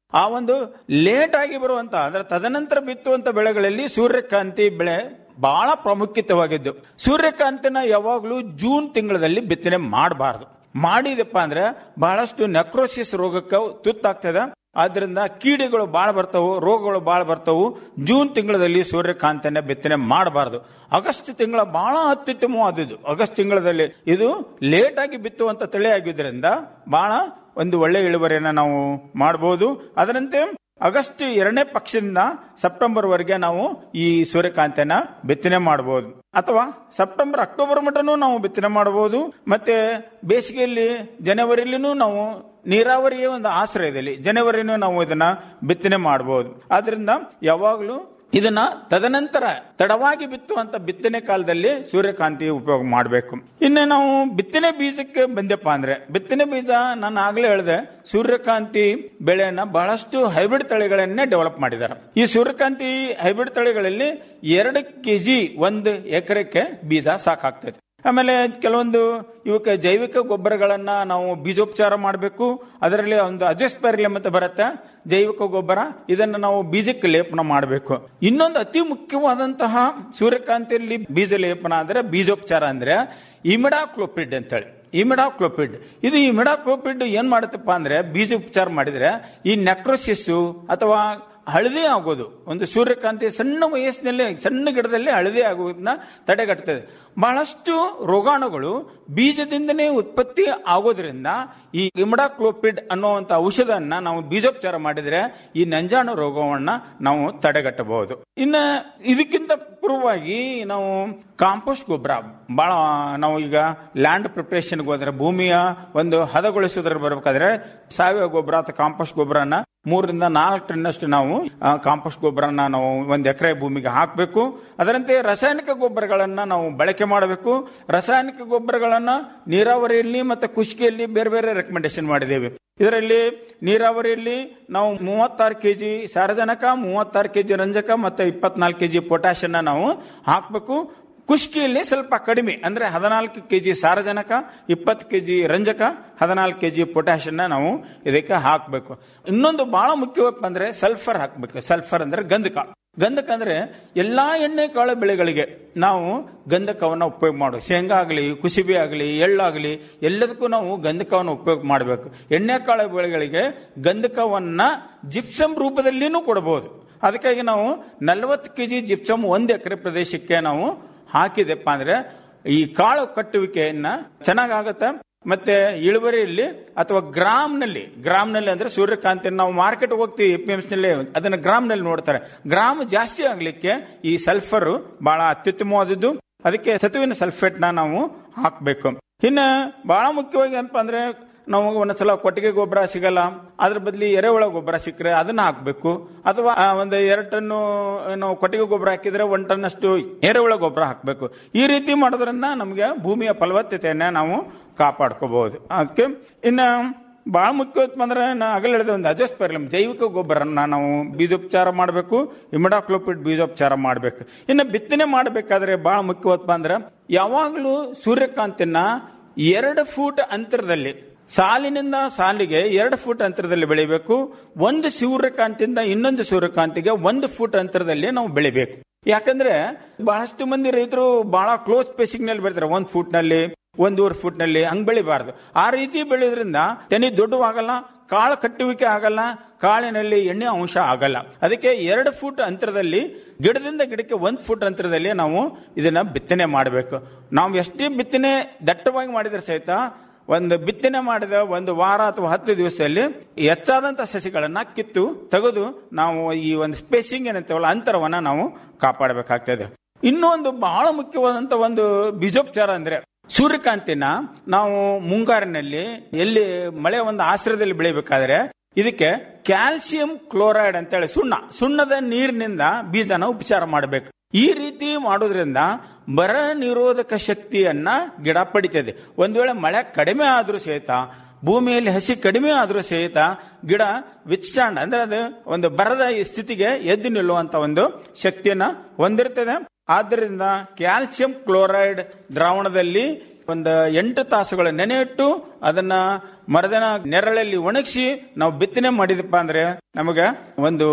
ಆ ಒಂದು ಲೇಟ್ ಆಗಿ ಬರುವಂತ ಅಂದ್ರೆ ತದನಂತರ ಬಿತ್ತುವಂತ ಬೆಳೆಗಳಲ್ಲಿ ಸೂರ್ಯಕಾಂತಿ ಬೆಳೆ ಬಹಳ ಪ್ರಾಮುಖ್ಯತವಾಗಿದ್ದು ಸೂರ್ಯಕಾಂತಿನ ಯಾವಾಗಲೂ ಜೂನ್ ತಿಂಗಳಲ್ಲಿ ಬಿತ್ತನೆ ಮಾಡಬಾರದು ಮಾಡಿದಪ್ಪ ಅಂದ್ರೆ ಬಹಳಷ್ಟು ನೆಕ್ರೋಸಿಸ್ ರೋಗಕ್ಕೆ ತುತ್ತಾಗ್ತದೆ ಆದ್ರಿಂದ ಕೀಡೆಗಳು ಬಾಳ ಬರ್ತಾವು ರೋಗಗಳು ಬಾಳ ಬರ್ತಾವು ಜೂನ್ ತಿಂಗಳಲ್ಲಿ ಸೂರ್ಯಕಾಂತಿನ ಬಿತ್ತನೆ ಮಾಡಬಾರದು ಆಗಸ್ಟ್ ತಿಂಗಳ ಬಹಳ ಅತ್ಯುತ್ತಮವಾದದ್ದು ಆಗಸ್ಟ್ ತಿಂಗಳಲ್ಲಿ ಇದು ಲೇಟ್ ಆಗಿ ಬಿತ್ತುವಂತ ತಳಿ ಆಗಿದ್ದರಿಂದ ಬಹಳ ಒಂದು ಒಳ್ಳೆ ಇಳುವರಿಯನ್ನ ನಾವು ಮಾಡಬಹುದು ಅದರಂತೆ ಆಗಸ್ಟ್ ಎರಡನೇ ಪಕ್ಷದಿಂದ ಸೆಪ್ಟೆಂಬರ್ ವರೆಗೆ ನಾವು ಈ ಸೂರ್ಯಕಾಂತಿಯನ್ನ ಬಿತ್ತನೆ ಮಾಡಬಹುದು ಅಥವಾ ಸೆಪ್ಟೆಂಬರ್ ಅಕ್ಟೋಬರ್ ಮಟನೂ ನಾವು ಬಿತ್ತನೆ ಮಾಡಬಹುದು ಮತ್ತೆ ಬೇಸಿಗೆಯಲ್ಲಿ ಜನವರಿಲಿನೂ ನಾವು ನೀರಾವರಿಯ ಒಂದು ಆಶ್ರಯದಲ್ಲಿ ಜನವರಿನೂ ನಾವು ಇದನ್ನ ಬಿತ್ತನೆ ಮಾಡಬಹುದು ಆದ್ರಿಂದ ಯಾವಾಗಲೂ ಇದನ್ನ ತದನಂತರ ತಡವಾಗಿ ಬಿತ್ತುವಂತ ಬಿತ್ತನೆ ಕಾಲದಲ್ಲಿ ಸೂರ್ಯಕಾಂತಿ ಉಪಯೋಗ ಮಾಡಬೇಕು ಇನ್ನು ನಾವು ಬಿತ್ತನೆ ಬೀಜಕ್ಕೆ ಬಂದೆಪ್ಪ ಅಂದ್ರೆ ಬಿತ್ತನೆ ಬೀಜ ನಾನು ಆಗ್ಲೇ ಹೇಳಿದೆ ಸೂರ್ಯಕಾಂತಿ ಬೆಳೆಯನ್ನ ಬಹಳಷ್ಟು ಹೈಬ್ರಿಡ್ ತಳಿಗಳನ್ನೇ ಡೆವಲಪ್ ಮಾಡಿದ್ದಾರೆ ಈ ಸೂರ್ಯಕಾಂತಿ ಹೈಬ್ರಿಡ್ ತಳಿಗಳಲ್ಲಿ ಎರಡು ಕೆಜಿ ಒಂದು ಎಕರೆಕ್ಕೆ ಬೀಜ ಸಾಕಾಗ್ತದೆ ಆಮೇಲೆ ಕೆಲವೊಂದು ಇವಕ್ಕೆ ಜೈವಿಕ ಗೊಬ್ಬರಗಳನ್ನ ನಾವು ಬೀಜೋಪಚಾರ ಮಾಡಬೇಕು ಅದರಲ್ಲಿ ಒಂದು ಅಜಸ್ಪೆರಿಲಮ್ ಅಂತ ಬರುತ್ತೆ ಜೈವಿಕ ಗೊಬ್ಬರ ಇದನ್ನ ನಾವು ಬೀಜಕ್ಕೆ ಲೇಪನ ಮಾಡಬೇಕು ಇನ್ನೊಂದು ಅತಿ ಮುಖ್ಯವಾದಂತಹ ಸೂರ್ಯಕಾಂತಿಯಲ್ಲಿ ಬೀಜ ಲೇಪನ ಅಂದ್ರೆ ಬೀಜೋಪಚಾರ ಅಂದ್ರೆ ಇಮಿಡಾಕ್ಲೋಪಿಡ್ ಅಂತೇಳಿ ಇಮಿಡಾಕ್ಲೋಪಿಡ್ ಇದು ಇಮಿಡಾಕ್ಲೋಪಿಡ್ ಏನ್ ಮಾಡುತ್ತಪ್ಪ ಅಂದ್ರೆ ಬೀಜ ಉಪಚಾರ ಮಾಡಿದ್ರೆ ಈ ನೆಕ್ರೋಸಿಸ್ ಅಥವಾ ಹಳದಿ ಆಗೋದು ಒಂದು ಸೂರ್ಯಕಾಂತಿ ಸಣ್ಣ ವಯಸ್ಸಿನಲ್ಲಿ ಸಣ್ಣ ಗಿಡದಲ್ಲಿ ಹಳದಿ ಆಗುವುದನ್ನ ತಡೆಗಟ್ಟುತ್ತದೆ ಬಹಳಷ್ಟು ರೋಗಾಣುಗಳು ಬೀಜದಿಂದನೇ ಉತ್ಪತ್ತಿ ಆಗೋದ್ರಿಂದ ಈ ಇಮಡಾಕ್ಲೋಪಿಡ್ ಅನ್ನುವಂತ ಔಷಧವನ್ನ ನಾವು ಬೀಜೋಪಚಾರ ಮಾಡಿದ್ರೆ ಈ ನಂಜಾಣು ರೋಗವನ್ನ ನಾವು ತಡೆಗಟ್ಟಬಹುದು ಇನ್ನ ಇದಕ್ಕಿಂತ ಪೂರ್ವವಾಗಿ ನಾವು ಕಾಂಪೋಸ್ಟ್ ಗೊಬ್ಬರ ಬಹಳ ನಾವು ಈಗ ಲ್ಯಾಂಡ್ ಪ್ರಿಪರೇಷನ್ಗೆ ಹೋದ್ರೆ ಭೂಮಿಯ ಒಂದು ಹದಗೊಳಿಸೋದ್ರ ಬರ್ಬೇಕಾದ್ರೆ ಸಾವಯವ ಗೊಬ್ಬರ ಅಥವಾ ಕಾಂಪೋಸ್ಟ್ ಗೊಬ್ಬರನ ಮೂರರಿಂದ ನಾಲ್ಕು ಟನ್ನಷ್ಟು ನಾವು ಆ, ಕಾಂಪೋಸ್ಟ್ ಗೊಬ್ಬರನ ನಾವು ಒಂದು ಎಕರೆ ಭೂಮಿಗೆ ಹಾಕಬೇಕು ಅದರಂತೆ ರಾಸಾಯನಿಕ ಗೊಬ್ಬರಗಳನ್ನ ನಾವು ಬಳಕೆ ಮಾಡಬೇಕು ರಾಸಾಯನಿಕ ಗೊಬ್ಬರಗಳನ್ನ ನೀರಾವರಿಯಲ್ಲಿ ಮತ್ತೆ ಕುಷ್ಕಿಯಲ್ಲಿ ಬೇರೆ ಬೇರೆ ರೆಕಮೆಂಡೇಶನ್ ಮಾಡಿದ್ದೇವೆ ಇದರಲ್ಲಿ ನೀರಾವರಿಯಲ್ಲಿ ನಾವು ಮೂವತ್ತಾರು ಕೆಜಿ ಸಾರಜನಕ ಮೂವತ್ತಾರು ಕೆಜಿ ರಂಜಕ ಮತ್ತೆ ಇಪ್ಪತ್ನಾಲ್ಕು ಕೆಜಿ ಪೊಟ್ಯಾಷನ್ನ ನಾವು ಹಾಕಬೇಕು ಕುಷ್ಕಿಯಲ್ಲಿ ಸ್ವಲ್ಪ ಕಡಿಮೆ ಅಂದ್ರೆ ಹದಿನಾಲ್ಕು ಕೆಜಿ ಸಾರಜನಕ ಇಪ್ಪತ್ತು ಕೆಜಿ ರಂಜಕ ಹದಿನಾಲ್ಕು ಕೆಜಿ ಪೊಟ್ಯಾಷನ್ನ ನಾವು ಇದಕ್ಕೆ ಹಾಕಬೇಕು ಇನ್ನೊಂದು ಬಹಳ ಮುಖ್ಯವಪ್ಪ ಅಂದ್ರೆ ಸಲ್ಫರ್ ಹಾಕಬೇಕು ಸಲ್ಫರ್ ಅಂದ್ರೆ ಗಂಧಕ ಗಂಧಕ ಅಂದ್ರೆ ಎಲ್ಲಾ ಎಣ್ಣೆ ಕಾಳು ಬೆಳೆಗಳಿಗೆ ನಾವು ಗಂಧಕವನ್ನ ಉಪಯೋಗ ಮಾಡು ಶೇಂಗಾ ಆಗಲಿ ಕುಸಿಬಿ ಆಗಲಿ ಎಳ್ಳಾಗಲಿ ಎಲ್ಲದಕ್ಕೂ ನಾವು ಗಂಧಕವನ್ನು ಉಪಯೋಗ ಮಾಡಬೇಕು ಎಣ್ಣೆ ಕಾಳು ಬೆಳೆಗಳಿಗೆ ಗಂಧಕವನ್ನ ಜಿಪ್ಸಮ್ ರೂಪದಲ್ಲಿನೂ ಕೊಡಬಹುದು ಅದಕ್ಕಾಗಿ ನಾವು ನಲವತ್ತು ಕೆಜಿ ಜಿಪ್ಸಮ್ ಒಂದು ಎಕರೆ ಪ್ರದೇಶಕ್ಕೆ ನಾವು ಹಾಕಿದೆಪ್ಪ ಅಂದ್ರೆ ಈ ಕಾಳು ಕಟ್ಟುವಿಕೆಯನ್ನ ಚೆನ್ನಾಗಾಗತ್ತೆ ಮತ್ತೆ ಇಳುವರಿಯಲ್ಲಿ ಅಥವಾ ಗ್ರಾಮ್ನಲ್ಲಿ ಗ್ರಾಮ್ನಲ್ಲಿ ಅಂದ್ರೆ ಸೂರ್ಯಕಾಂತಿ ನಾವು ಮಾರ್ಕೆಟ್ ಹೋಗ್ತೀವಿ ಎ ಪಿ ನಲ್ಲಿ ಅದನ್ನ ಗ್ರಾಮ್ನಲ್ಲಿ ನೋಡ್ತಾರೆ ಗ್ರಾಮ್ ಜಾಸ್ತಿ ಆಗ್ಲಿಕ್ಕೆ ಈ ಸಲ್ಫರ್ ಬಹಳ ಅತ್ಯುತ್ತಮವಾದದ್ದು ಅದಕ್ಕೆ ಸತುವಿನ ಸಲ್ಫೇಟ್ ನ ನಾವು ಹಾಕಬೇಕು ಇನ್ನು ಬಹಳ ಮುಖ್ಯವಾಗಿ ಏನಪ್ಪಾ ಅಂದ್ರೆ ನಾವು ಒಂದೊಂದ್ಸಲ ಕೊಟ್ಟಿಗೆ ಗೊಬ್ಬರ ಸಿಗಲ್ಲ ಅದ್ರ ಬದಲಿ ಎರೆಹುಳ ಗೊಬ್ಬರ ಸಿಕ್ಕರೆ ಅದನ್ನ ಹಾಕಬೇಕು ಅಥವಾ ಆ, ಒಂದು ಎರಡು ಟನ್ನು ನಾವು ಕೊಟ್ಟಿಗೆ ಗೊಬ್ಬರ ಹಾಕಿದ್ರೆ ಒಂದ್ ಟನ್ ಅಷ್ಟು ಎರೆಹುಳ ಗೊಬ್ಬರ ಹಾಕಬೇಕು ಈ ರೀತಿ ಮಾಡೋದ್ರಿಂದ ನಮಗೆ ಭೂಮಿಯ ಫಲವತ್ತತೆಯನ್ನ ನಾವು ಕಾಪಾಡ್ಕೋಬಹುದು ಅದಕ್ಕೆ ಇನ್ನ ಬಹಳ ಮುಖ್ಯವಾದ ಅಂದ್ರೆ ನಾ ಆಗಲೇ ಹೇಳಿದೆ ಒಂದು ಅಜಸ್ಪೆರ್ಲಮ್ ಜೈವಿಕ ಗೊಬ್ಬರನ್ನ ನಾವು ಬೀಜೋಪಚಾರ ಮಾಡಬೇಕು ಇಮಿಡಾಕ್ಲೋಪಿಡ್ ಬೀಜೋಪಚಾರ ಮಾಡಬೇಕು ಇನ್ನು ಬಿತ್ತನೆ ಮಾಡಬೇಕಾದ್ರೆ ಬಹಳ ಮುಖ್ಯವಾದ ಅಂದ್ರೆ ಯಾವಾಗಲೂ ಸೂರ್ಯಕಾಂತಿನ ಎರಡು ಫೂಟ್ ಅಂತರದಲ್ಲಿ ಸಾಲಿನಿಂದ ಸಾಲಿಗೆ ಎರಡು ಫೂಟ್ ಅಂತರದಲ್ಲಿ ಬೆಳಿಬೇಕು ಒಂದು ಸೂರ್ಯಕಾಂತಿಯಿಂದ ಇನ್ನೊಂದು ಸೂರ್ಯಕಾಂತಿಗೆ ಒಂದು ಫೂಟ್ ಅಂತರದಲ್ಲಿ ನಾವು ಬೆಳಿಬೇಕು ಯಾಕಂದ್ರೆ ಬಹಳಷ್ಟು ಮಂದಿ ರೈತರು ಬಹಳ ಕ್ಲೋಸ್ ಸ್ಪೇಸಿಂಗ್ ನಲ್ಲಿ ಬೆಳಿತಾರೆ ಒಂದ್ ಫೂಟ್ ನಲ್ಲಿ ಒಂದೂವರೆ ಫೂಟ್ ನಲ್ಲಿ ಹಂಗ್ ಬೆಳಿಬಾರ್ದು ಆ ರೀತಿ ಬೆಳೆಯೋದ್ರಿಂದ ತೆನಿ ದೊಡ್ಡವಾಗಲ್ಲ ಕಾಳು ಕಟ್ಟುವಿಕೆ ಆಗಲ್ಲ ಕಾಳಿನಲ್ಲಿ ಎಣ್ಣೆ ಅಂಶ ಆಗಲ್ಲ ಅದಕ್ಕೆ ಎರಡು ಫೂಟ್ ಅಂತರದಲ್ಲಿ ಗಿಡದಿಂದ ಗಿಡಕ್ಕೆ ಒಂದ್ ಫೂಟ್ ಅಂತರದಲ್ಲಿ ನಾವು ಇದನ್ನ ಬಿತ್ತನೆ ಮಾಡಬೇಕು ನಾವು ಎಷ್ಟೇ ಬಿತ್ತನೆ ದಟ್ಟವಾಗಿ ಮಾಡಿದ್ರೆ ಸಹಿತ ಒಂದು ಬಿತ್ತನೆ ಮಾಡಿದ ಒಂದು ವಾರ ಅಥವಾ ಹತ್ತು ದಿವಸದಲ್ಲಿ ಹೆಚ್ಚಾದಂತ ಸಸಿಗಳನ್ನ ಕಿತ್ತು ತೆಗೆದು ನಾವು ಈ ಒಂದು ಸ್ಪೇಸಿಂಗ್ ಏನಂತೇವಲ್ಲ ಅಂತರವನ್ನ ನಾವು ಕಾಪಾಡಬೇಕಾಗ್ತದೆ ಇನ್ನೊಂದು ಬಹಳ ಮುಖ್ಯವಾದಂತ ಒಂದು ಬೀಜೋಪಚಾರ ಅಂದ್ರೆ ಸೂರ್ಯಕಾಂತಿನ ನಾವು ಮುಂಗಾರಿನಲ್ಲಿ ಎಲ್ಲಿ ಮಳೆ ಒಂದು ಆಶ್ರಯದಲ್ಲಿ ಬೆಳಿಬೇಕಾದ್ರೆ ಇದಕ್ಕೆ ಕ್ಯಾಲ್ಸಿಯಂ ಕ್ಲೋರೈಡ್ ಅಂತೇಳಿ ಸುಣ್ಣ ಸುಣ್ಣದ ನೀರಿನಿಂದ ಬೀಜನ ಉಪಚಾರ ಮಾಡಬೇಕು ಈ ರೀತಿ ಮಾಡೋದ್ರಿಂದ ಬರ ನಿರೋಧಕ ಶಕ್ತಿಯನ್ನ ಗಿಡ ಪಡಿತದೆ ಒಂದ್ ವೇಳೆ ಮಳೆ ಕಡಿಮೆ ಆದ್ರೂ ಸಹಿತ ಭೂಮಿಯಲ್ಲಿ ಹಸಿ ಕಡಿಮೆ ಆದ್ರೂ ಸಹಿತ ಗಿಡ ವಿಚ್ಸ್ಟ್ಯಾಂಡ್ ಅಂದ್ರೆ ಅದು ಒಂದು ಬರದ ಈ ಸ್ಥಿತಿಗೆ ಎದ್ದು ನಿಲ್ಲುವಂತ ಒಂದು ಶಕ್ತಿಯನ್ನ ಹೊಂದಿರ್ತದೆ ಆದ್ದರಿಂದ ಕ್ಯಾಲ್ಸಿಯಂ ಕ್ಲೋರೈಡ್ ದ್ರಾವಣದಲ್ಲಿ ಒಂದು ಎಂಟು ತಾಸುಗಳ ನೆನೆ ಇಟ್ಟು ಅದನ್ನ ಮರದನ ನೆರಳಲ್ಲಿ ಒಣಗಿಸಿ ನಾವು ಬಿತ್ತನೆ ಮಾಡಿದಪ್ಪ ಅಂದ್ರೆ ನಮಗೆ ಒಂದು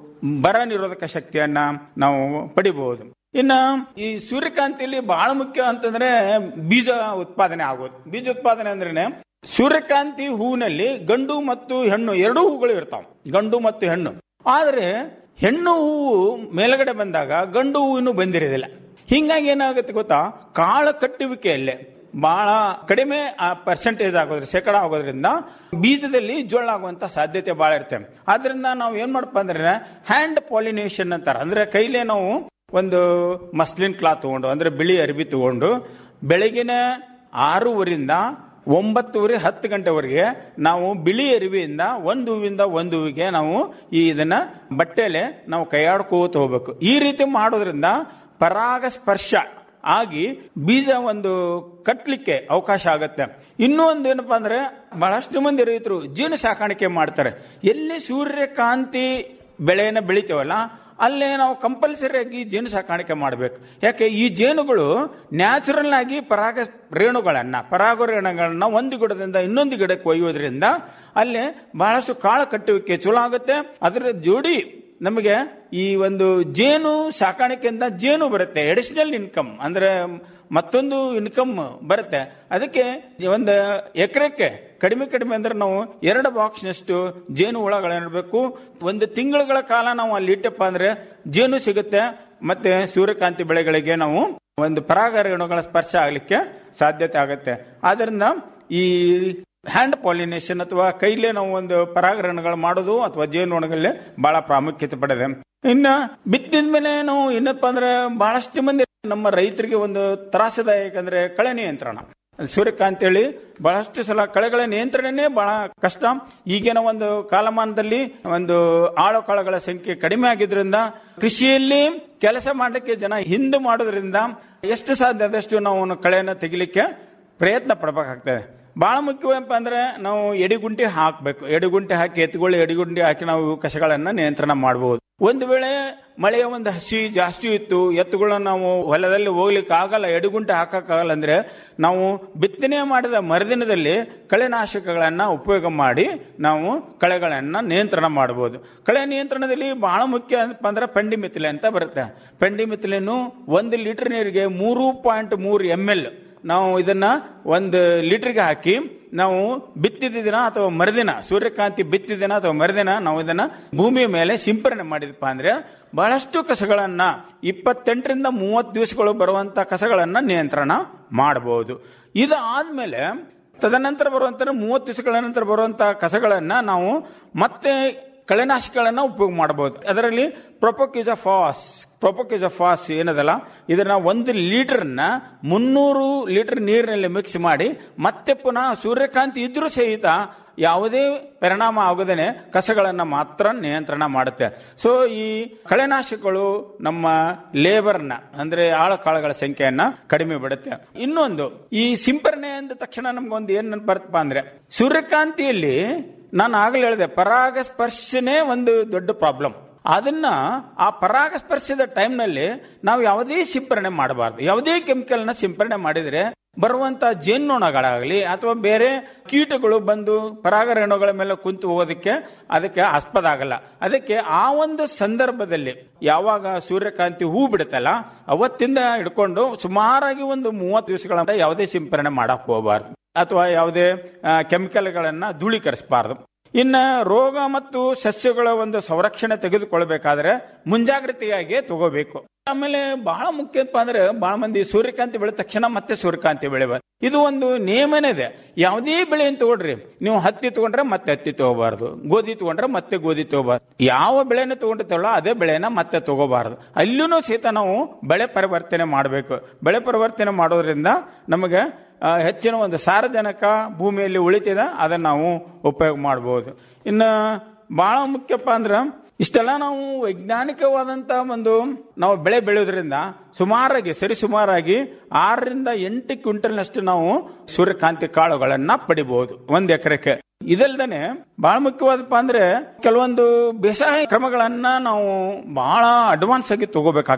ಬರ ನಿರೋಧಕ ಶಕ್ತಿಯನ್ನ ನಾವು ಪಡಿಬಹುದು ಇನ್ನ ಈ ಸೂರ್ಯಕಾಂತಿಯಲ್ಲಿ ಬಹಳ ಮುಖ್ಯ ಅಂತಂದ್ರೆ ಬೀಜ ಉತ್ಪಾದನೆ ಆಗೋದು ಬೀಜ ಉತ್ಪಾದನೆ ಅಂದ್ರೇನೆ ಸೂರ್ಯಕಾಂತಿ ಹೂವಿನಲ್ಲಿ ಗಂಡು ಮತ್ತು ಹೆಣ್ಣು ಎರಡೂ ಹೂಗಳು ಇರ್ತಾವ ಗಂಡು ಮತ್ತು ಹೆಣ್ಣು ಆದ್ರೆ ಹೆಣ್ಣು ಹೂವು ಮೇಲ್ಗಡೆ ಬಂದಾಗ ಗಂಡು ಹೂವಿನೂ ಬಂದಿರೋದಿಲ್ಲ ಹಿಂಗಾಗಿ ಏನಾಗುತ್ತೆ ಗೊತ್ತಾ ಕಾಳ ಕಟ್ಟುವಿಕೆಯಲ್ಲೇ ಬಹಳ ಕಡಿಮೆ ಪರ್ಸೆಂಟೇಜ್ ಆಗೋದ್ರ ಶೇಕಡ ಆಗೋದ್ರಿಂದ ಬೀಜದಲ್ಲಿ ಜೋಳ ಆಗುವಂತ ಸಾಧ್ಯತೆ ಬಹಳ ಇರುತ್ತೆ ಆದ್ರಿಂದ ನಾವು ಏನ್ ಮಾಡಪ್ಪ ಅಂದ್ರೆ ಹ್ಯಾಂಡ್ ಪಾಲಿನೇಷನ್ ಅಂತಾರ ಅಂದ್ರೆ ಕೈಲೇ ನಾವು ಒಂದು ಮಸ್ಲಿನ್ ಕ್ಲಾತ್ ತಗೊಂಡು ಅಂದ್ರೆ ಬಿಳಿ ಅರಿಬಿ ತಗೊಂಡು ಬೆಳಗಿನ ಆರೂವರಿಂದ ಒಂಬತ್ತುವರೆ ಹತ್ತು ಗಂಟೆವರೆಗೆ ನಾವು ಬಿಳಿ ಅರಿವಿಯಿಂದ ಒಂದು ಹೂವಿಂದ ಒಂದು ಹೂವಿಗೆ ನಾವು ಈ ಇದನ್ನ ಬಟ್ಟೆಲೆ ನಾವು ಕೈಯಾಡ್ಕೋತ ಹೋಗ್ಬೇಕು ಈ ರೀತಿ ಮಾಡೋದ್ರಿಂದ ಪರಾಗ ಸ್ಪರ್ಶ ಆಗಿ ಬೀಜ ಒಂದು ಕಟ್ಲಿಕ್ಕೆ ಅವಕಾಶ ಆಗತ್ತೆ ಇನ್ನೂ ಒಂದು ಏನಪ್ಪಾ ಅಂದ್ರೆ ಬಹಳಷ್ಟು ಮಂದಿ ರೈತರು ಜೇನು ಸಾಕಾಣಿಕೆ ಮಾಡ್ತಾರೆ ಎಲ್ಲಿ ಸೂರ್ಯಕಾಂತಿ ಬೆಳೆಯನ್ನ ಬೆಳಿತೇವಲ್ಲ ಅಲ್ಲೇ ನಾವು ಕಂಪಲ್ಸರಿ ಆಗಿ ಜೇನು ಸಾಕಾಣಿಕೆ ಮಾಡಬೇಕು ಯಾಕೆ ಈ ಜೇನುಗಳು ನ್ಯಾಚುರಲ್ ಆಗಿ ಪರಾಗ ರೇಣುಗಳನ್ನ ಪರಾಗ ರೇಣುಗಳನ್ನ ಒಂದು ಗಿಡದಿಂದ ಇನ್ನೊಂದು ಗಿಡಕ್ಕೆ ಒಯ್ಯೋದ್ರಿಂದ ಅಲ್ಲೇ ಬಹಳಷ್ಟು ಕಾಳ ಕಟ್ಟುವಿಕೆ ಚಲೋ ಆಗುತ್ತೆ ಅದರ ಜೋಡಿ ನಮಗೆ ಈ ಒಂದು ಜೇನು ಸಾಕಾಣಿಕೆಯಿಂದ ಜೇನು ಬರುತ್ತೆ ಎಡಿಷನಲ್ ಇನ್ಕಮ್ ಅಂದ್ರೆ ಮತ್ತೊಂದು ಇನ್ಕಮ್ ಬರುತ್ತೆ ಅದಕ್ಕೆ ಒಂದು ಎಕರೆಕ್ಕೆ ಕಡಿಮೆ ಕಡಿಮೆ ಅಂದ್ರೆ ನಾವು ಎರಡು ಬಾಕ್ಸ್ನಷ್ಟು ಜೇನು ಹುಳಗಳಿರಬೇಕು ಒಂದು ತಿಂಗಳುಗಳ ಕಾಲ ನಾವು ಅಲ್ಲಿ ಇಟ್ಟಪ್ಪ ಅಂದ್ರೆ ಜೇನು ಸಿಗುತ್ತೆ ಮತ್ತೆ ಸೂರ್ಯಕಾಂತಿ ಬೆಳೆಗಳಿಗೆ ನಾವು ಒಂದು ಪರಾಗ ರೇಣುಗಳ ಸ್ಪರ್ಶ ಆಗಲಿಕ್ಕೆ ಸಾಧ್ಯತೆ ಆಗುತ್ತೆ ಆದ್ರಿಂದ ಈ ಹ್ಯಾಂಡ್ ಪಾಲಿನೇಷನ್ ಅಥವಾ ಕೈಲೇ ನಾವು ಒಂದು ಪರಾಗರಣಗಳು ಮಾಡೋದು ಅಥವಾ ಜೇನುನೊಣಗಳೇ ಬಹಳ ಪ್ರಾಮುಖ್ಯತೆ ಪಡೆದೆ ಇನ್ನ ಬಿತ್ತಿದ ಮೇಲೆ ನಾವು ಏನಪ್ಪಾ ಅಂದ್ರೆ ಬಹಳಷ್ಟು ಮಂದಿ ನಮ್ಮ ರೈತರಿಗೆ ಒಂದು ತ್ರಾಸದಾಯಕ ಅಂದ್ರೆ ಕಳೆ ನಿಯಂತ್ರಣ ಸೂರ್ಯಕಾಂತಿ ಹೇಳಿ ಬಹಳಷ್ಟು ಸಲ ಕಳೆಗಳ ನಿಯಂತ್ರಣನೇ ಬಹಳ ಕಷ್ಟ ಈಗಿನ ಒಂದು ಕಾಲಮಾನದಲ್ಲಿ ಒಂದು ಆಳು ಕಾಳುಗಳ ಸಂಖ್ಯೆ ಕಡಿಮೆ ಆಗಿದ್ರಿಂದ ಕೃಷಿಯಲ್ಲಿ ಕೆಲಸ ಮಾಡಲಿಕ್ಕೆ ಜನ ಹಿಂದೆ ಮಾಡೋದ್ರಿಂದ ಎಷ್ಟು ಸಾಧ್ಯ ಆದಷ್ಟು ನಾವು ಒಂದು ಕಳೆಯನ್ನು ತೆಗಿಲಿಕ್ಕೆ ಪ್ರಯತ್ನ ಪಡಬೇಕಾಗ್ತದೆ ಬಹಳ ಮುಖ್ಯವೇನಪ್ಪ ಅಂದ್ರೆ ನಾವು ಎಡಿಗುಂಟಿ ಹಾಕಬೇಕು ಎಡಿಗುಂಟಿ ಹಾಕಿ ಎತ್ತುಗಳು ಎಡಿಗುಂಟಿ ಹಾಕಿ ನಾವು ಇವು ಕಸಗಳನ್ನ ನಿಯಂತ್ರಣ ಮಾಡಬಹುದು ಒಂದು ವೇಳೆ ಮಳೆಯ ಒಂದು ಹಸಿ ಜಾಸ್ತಿ ಇತ್ತು ಎತ್ತುಗಳನ್ನ ನಾವು ಹೊಲದಲ್ಲಿ ಹೋಗ್ಲಿಕ್ಕೆ ಆಗಲ್ಲ ಎಡಿಗುಂಟೆ ಹಾಕಕ್ಕಾಗಲ್ಲ ಅಂದ್ರೆ ನಾವು ಬಿತ್ತನೆ ಮಾಡಿದ ಮರುದಿನದಲ್ಲಿ ಕಳೆನಾಶಕಗಳನ್ನ ಉಪಯೋಗ ಮಾಡಿ ನಾವು ಕಳೆಗಳನ್ನ ನಿಯಂತ್ರಣ ಮಾಡಬಹುದು ಕಳೆ ನಿಯಂತ್ರಣದಲ್ಲಿ ಬಹಳ ಮುಖ್ಯ ಏನಪ್ಪ ಅಂದ್ರೆ ಪೆಂಡಿಮಿಥಿಲೆ ಅಂತ ಬರುತ್ತೆ ಪೆಂಡಿಮಿಥಿಲೆನು ಒಂದು ಲೀಟರ್ ನೀರಿಗೆ ಮೂರು ಪಾಯಿಂಟ್ ಮೂರು ಎಂ ಎಲ್ ನಾವು ಇದನ್ನ ಒಂದು ಲೀಟರ್ಗೆ ಹಾಕಿ ನಾವು ಬಿತ್ತಿದ ದಿನ ಅಥವಾ ಮರುದಿನ ಸೂರ್ಯಕಾಂತಿ ಬಿತ್ತಿದ ದಿನ ಅಥವಾ ಮರುದಿನ ನಾವು ಇದನ್ನ ಭೂಮಿಯ ಮೇಲೆ ಸಿಂಪರಣೆ ಮಾಡಿದಪ್ಪ ಅಂದ್ರೆ ಬಹಳಷ್ಟು ಕಸಗಳನ್ನ ಇಪ್ಪತ್ತೆಂಟರಿಂದ ಮೂವತ್ತು ದಿವಸಗಳು ಬರುವಂತ ಕಸಗಳನ್ನ ನಿಯಂತ್ರಣ ಮಾಡಬಹುದು ಇದು ಆದ್ಮೇಲೆ ತದನಂತರ ಬರುವಂತ ಮೂವತ್ತು ದಿವಸಗಳ ನಂತರ ಬರುವಂತ ಕಸಗಳನ್ನ ನಾವು ಮತ್ತೆ ಕಳೆನಾಶಕಗಳನ್ನ ಉಪಯೋಗ ಮಾಡಬಹುದು ಅದರಲ್ಲಿ ಪ್ರೊಪೋಕಿಜಫಾಸ್ ಪ್ರೊಪೋಕಿಜಫಾಸ್ ಏನದಲ್ಲ ಇದನ್ನ ಒಂದು ಲೀಟರ್ನ ಮುನ್ನೂರು ಲೀಟರ್ ನೀರಿನಲ್ಲಿ ಮಿಕ್ಸ್ ಮಾಡಿ ಮತ್ತೆ ಪುನಃ ಸೂರ್ಯಕಾಂತಿ ಇದ್ರೂ ಸಹಿತ ಯಾವುದೇ ಪರಿಣಾಮ ಆಗದೇನೆ ಕಸಗಳನ್ನ ಮಾತ್ರ ನಿಯಂತ್ರಣ ಮಾಡುತ್ತೆ ಸೊ ಈ ಕಳೆನಾಶಕಗಳು ನಮ್ಮ ಲೇಬರ್ನ ಅಂದ್ರೆ ಆಳ ಕಾಳುಗಳ ಸಂಖ್ಯೆಯನ್ನ ಕಡಿಮೆ ಬಿಡುತ್ತೆ ಇನ್ನೊಂದು ಈ ಸಿಂಪರಣೆ ಅಂದ ತಕ್ಷಣ ನಮ್ಗೊಂದು ಏನ್ ಬರ್ತಪ್ಪ ಅಂದ್ರೆ ಸೂರ್ಯಕಾಂತಿಯಲ್ಲಿ ನಾನು ಆಗಲೇ ಹೇಳಿದೆ ಪರಾಗ ಸ್ಪರ್ಶನೇ ಒಂದು ದೊಡ್ಡ ಪ್ರಾಬ್ಲಮ್ ಅದನ್ನ ಆ ಪರಾಗ ಸ್ಪರ್ಶದ ಟೈಮ್ನಲ್ಲಿ ನಾವು ಯಾವುದೇ ಸಿಂಪರಣೆ ಮಾಡಬಾರ್ದು ಯಾವುದೇ ಕೆಮಿಕಲ್ನ ಸಿಂಪರಣೆ ಮಾಡಿದ್ರೆ ಬರುವಂತ ಜೇನ್ನೊಣಗಳಾಗಲಿ ಅಥವಾ ಬೇರೆ ಕೀಟಗಳು ಬಂದು ಪರಾಗರೇಣುಗಳ ಮೇಲೆ ಕುಂತು ಹೋಗೋದಕ್ಕೆ ಅದಕ್ಕೆ ಆಸ್ಪದ ಆಗಲ್ಲ ಅದಕ್ಕೆ ಆ ಒಂದು ಸಂದರ್ಭದಲ್ಲಿ ಯಾವಾಗ ಸೂರ್ಯಕಾಂತಿ ಹೂ ಬಿಡುತ್ತಲ್ಲ ಅವತ್ತಿಂದ ಹಿಡ್ಕೊಂಡು ಸುಮಾರಾಗಿ ಒಂದು ಮೂವತ್ತು ದಿವಸಗಳ ಯಾವುದೇ ಸಿಂಪರಣೆ ಮಾಡಕ್ ಹೋಗಬಾರ್ದು ಅಥವಾ ಯಾವುದೇ ಕೆಮಿಕಲ್ಗಳನ್ನ ಧೂಳೀಕರಿಸಬಾರ್ದು ಇನ್ನ ರೋಗ ಮತ್ತು ಸಸ್ಯಗಳ ಒಂದು ಸಂರಕ್ಷಣೆ ತೆಗೆದುಕೊಳ್ಬೇಕಾದ್ರೆ ಮುಂಜಾಗ್ರತೆಯಾಗಿ ತಗೋಬೇಕು ಆಮೇಲೆ ಬಹಳ ಮುಖ್ಯಪ್ಪ ಅಂದ್ರೆ ಬಹಳ ಮಂದಿ ಸೂರ್ಯಕಾಂತಿ ಬೆಳೆದ ತಕ್ಷಣ ಮತ್ತೆ ಸೂರ್ಯಕಾಂತಿ ಬೆಳೆವ ಇದು ಒಂದು ನಿಯಮನೇ ಇದೆ ಯಾವುದೇ ಬೆಳೆಯನ್ನು ತಗೊಳ್ರಿ ನೀವು ಹತ್ತಿ ತಗೊಂಡ್ರೆ ಮತ್ತೆ ಹತ್ತಿ ತಗೋಬಾರ್ದು ಗೋಧಿ ತಗೊಂಡ್ರೆ ಮತ್ತೆ ಗೋಧಿ ತಗೋಬಾರ್ದು ಯಾವ ಬೆಳೆನ ತಗೊಂಡಿರ್ತೇವಲ್ಲ ಅದೇ ಬೆಳೆನ ಮತ್ತೆ ತಗೋಬಾರ್ದು ಅಲ್ಲೂ ಸಹಿತ ನಾವು ಬೆಳೆ ಪರಿವರ್ತನೆ ಮಾಡಬೇಕು ಬೆಳೆ ಪರಿವರ್ತನೆ ಮಾಡೋದ್ರಿಂದ ನಮಗೆ ಹೆಚ್ಚಿನ ಒಂದು ಸಾರಜನಕ ಭೂಮಿಯಲ್ಲಿ ಉಳಿತಿದೆ ಅದನ್ನ ನಾವು ಉಪಯೋಗ ಮಾಡಬಹುದು ಇನ್ನು ಬಹಳ ಮುಖ್ಯಪ್ಪ ಅಂದ್ರೆ ಇಷ್ಟೆಲ್ಲ ನಾವು ವೈಜ್ಞಾನಿಕವಾದಂತ ಒಂದು ನಾವು ಬೆಳೆ ಬೆಳೆಯೋದ್ರಿಂದ ಸುಮಾರಾಗಿ ಸರಿ ಸುಮಾರಾಗಿ ಆರರಿಂದ ಎಂಟು ಕ್ವಿಂಟಲ್ನಷ್ಟು ನಾವು ಸೂರ್ಯಕಾಂತಿ ಕಾಳುಗಳನ್ನ ಪಡಿಬಹುದು ಒಂದ್ ಎಕರೆಕ್ಕೆ ಇದಲ್ದೇನೆ ಬಹಳ ಮುಖ್ಯವಾದಪ್ಪ ಅಂದ್ರೆ ಕೆಲವೊಂದು ಬೇಸಾಯ ಕ್ರಮಗಳನ್ನ ನಾವು ಬಹಳ ಅಡ್ವಾನ್ಸ್ ಆಗಿ ತಗೋಬೇಕಾಗ್ತದೆ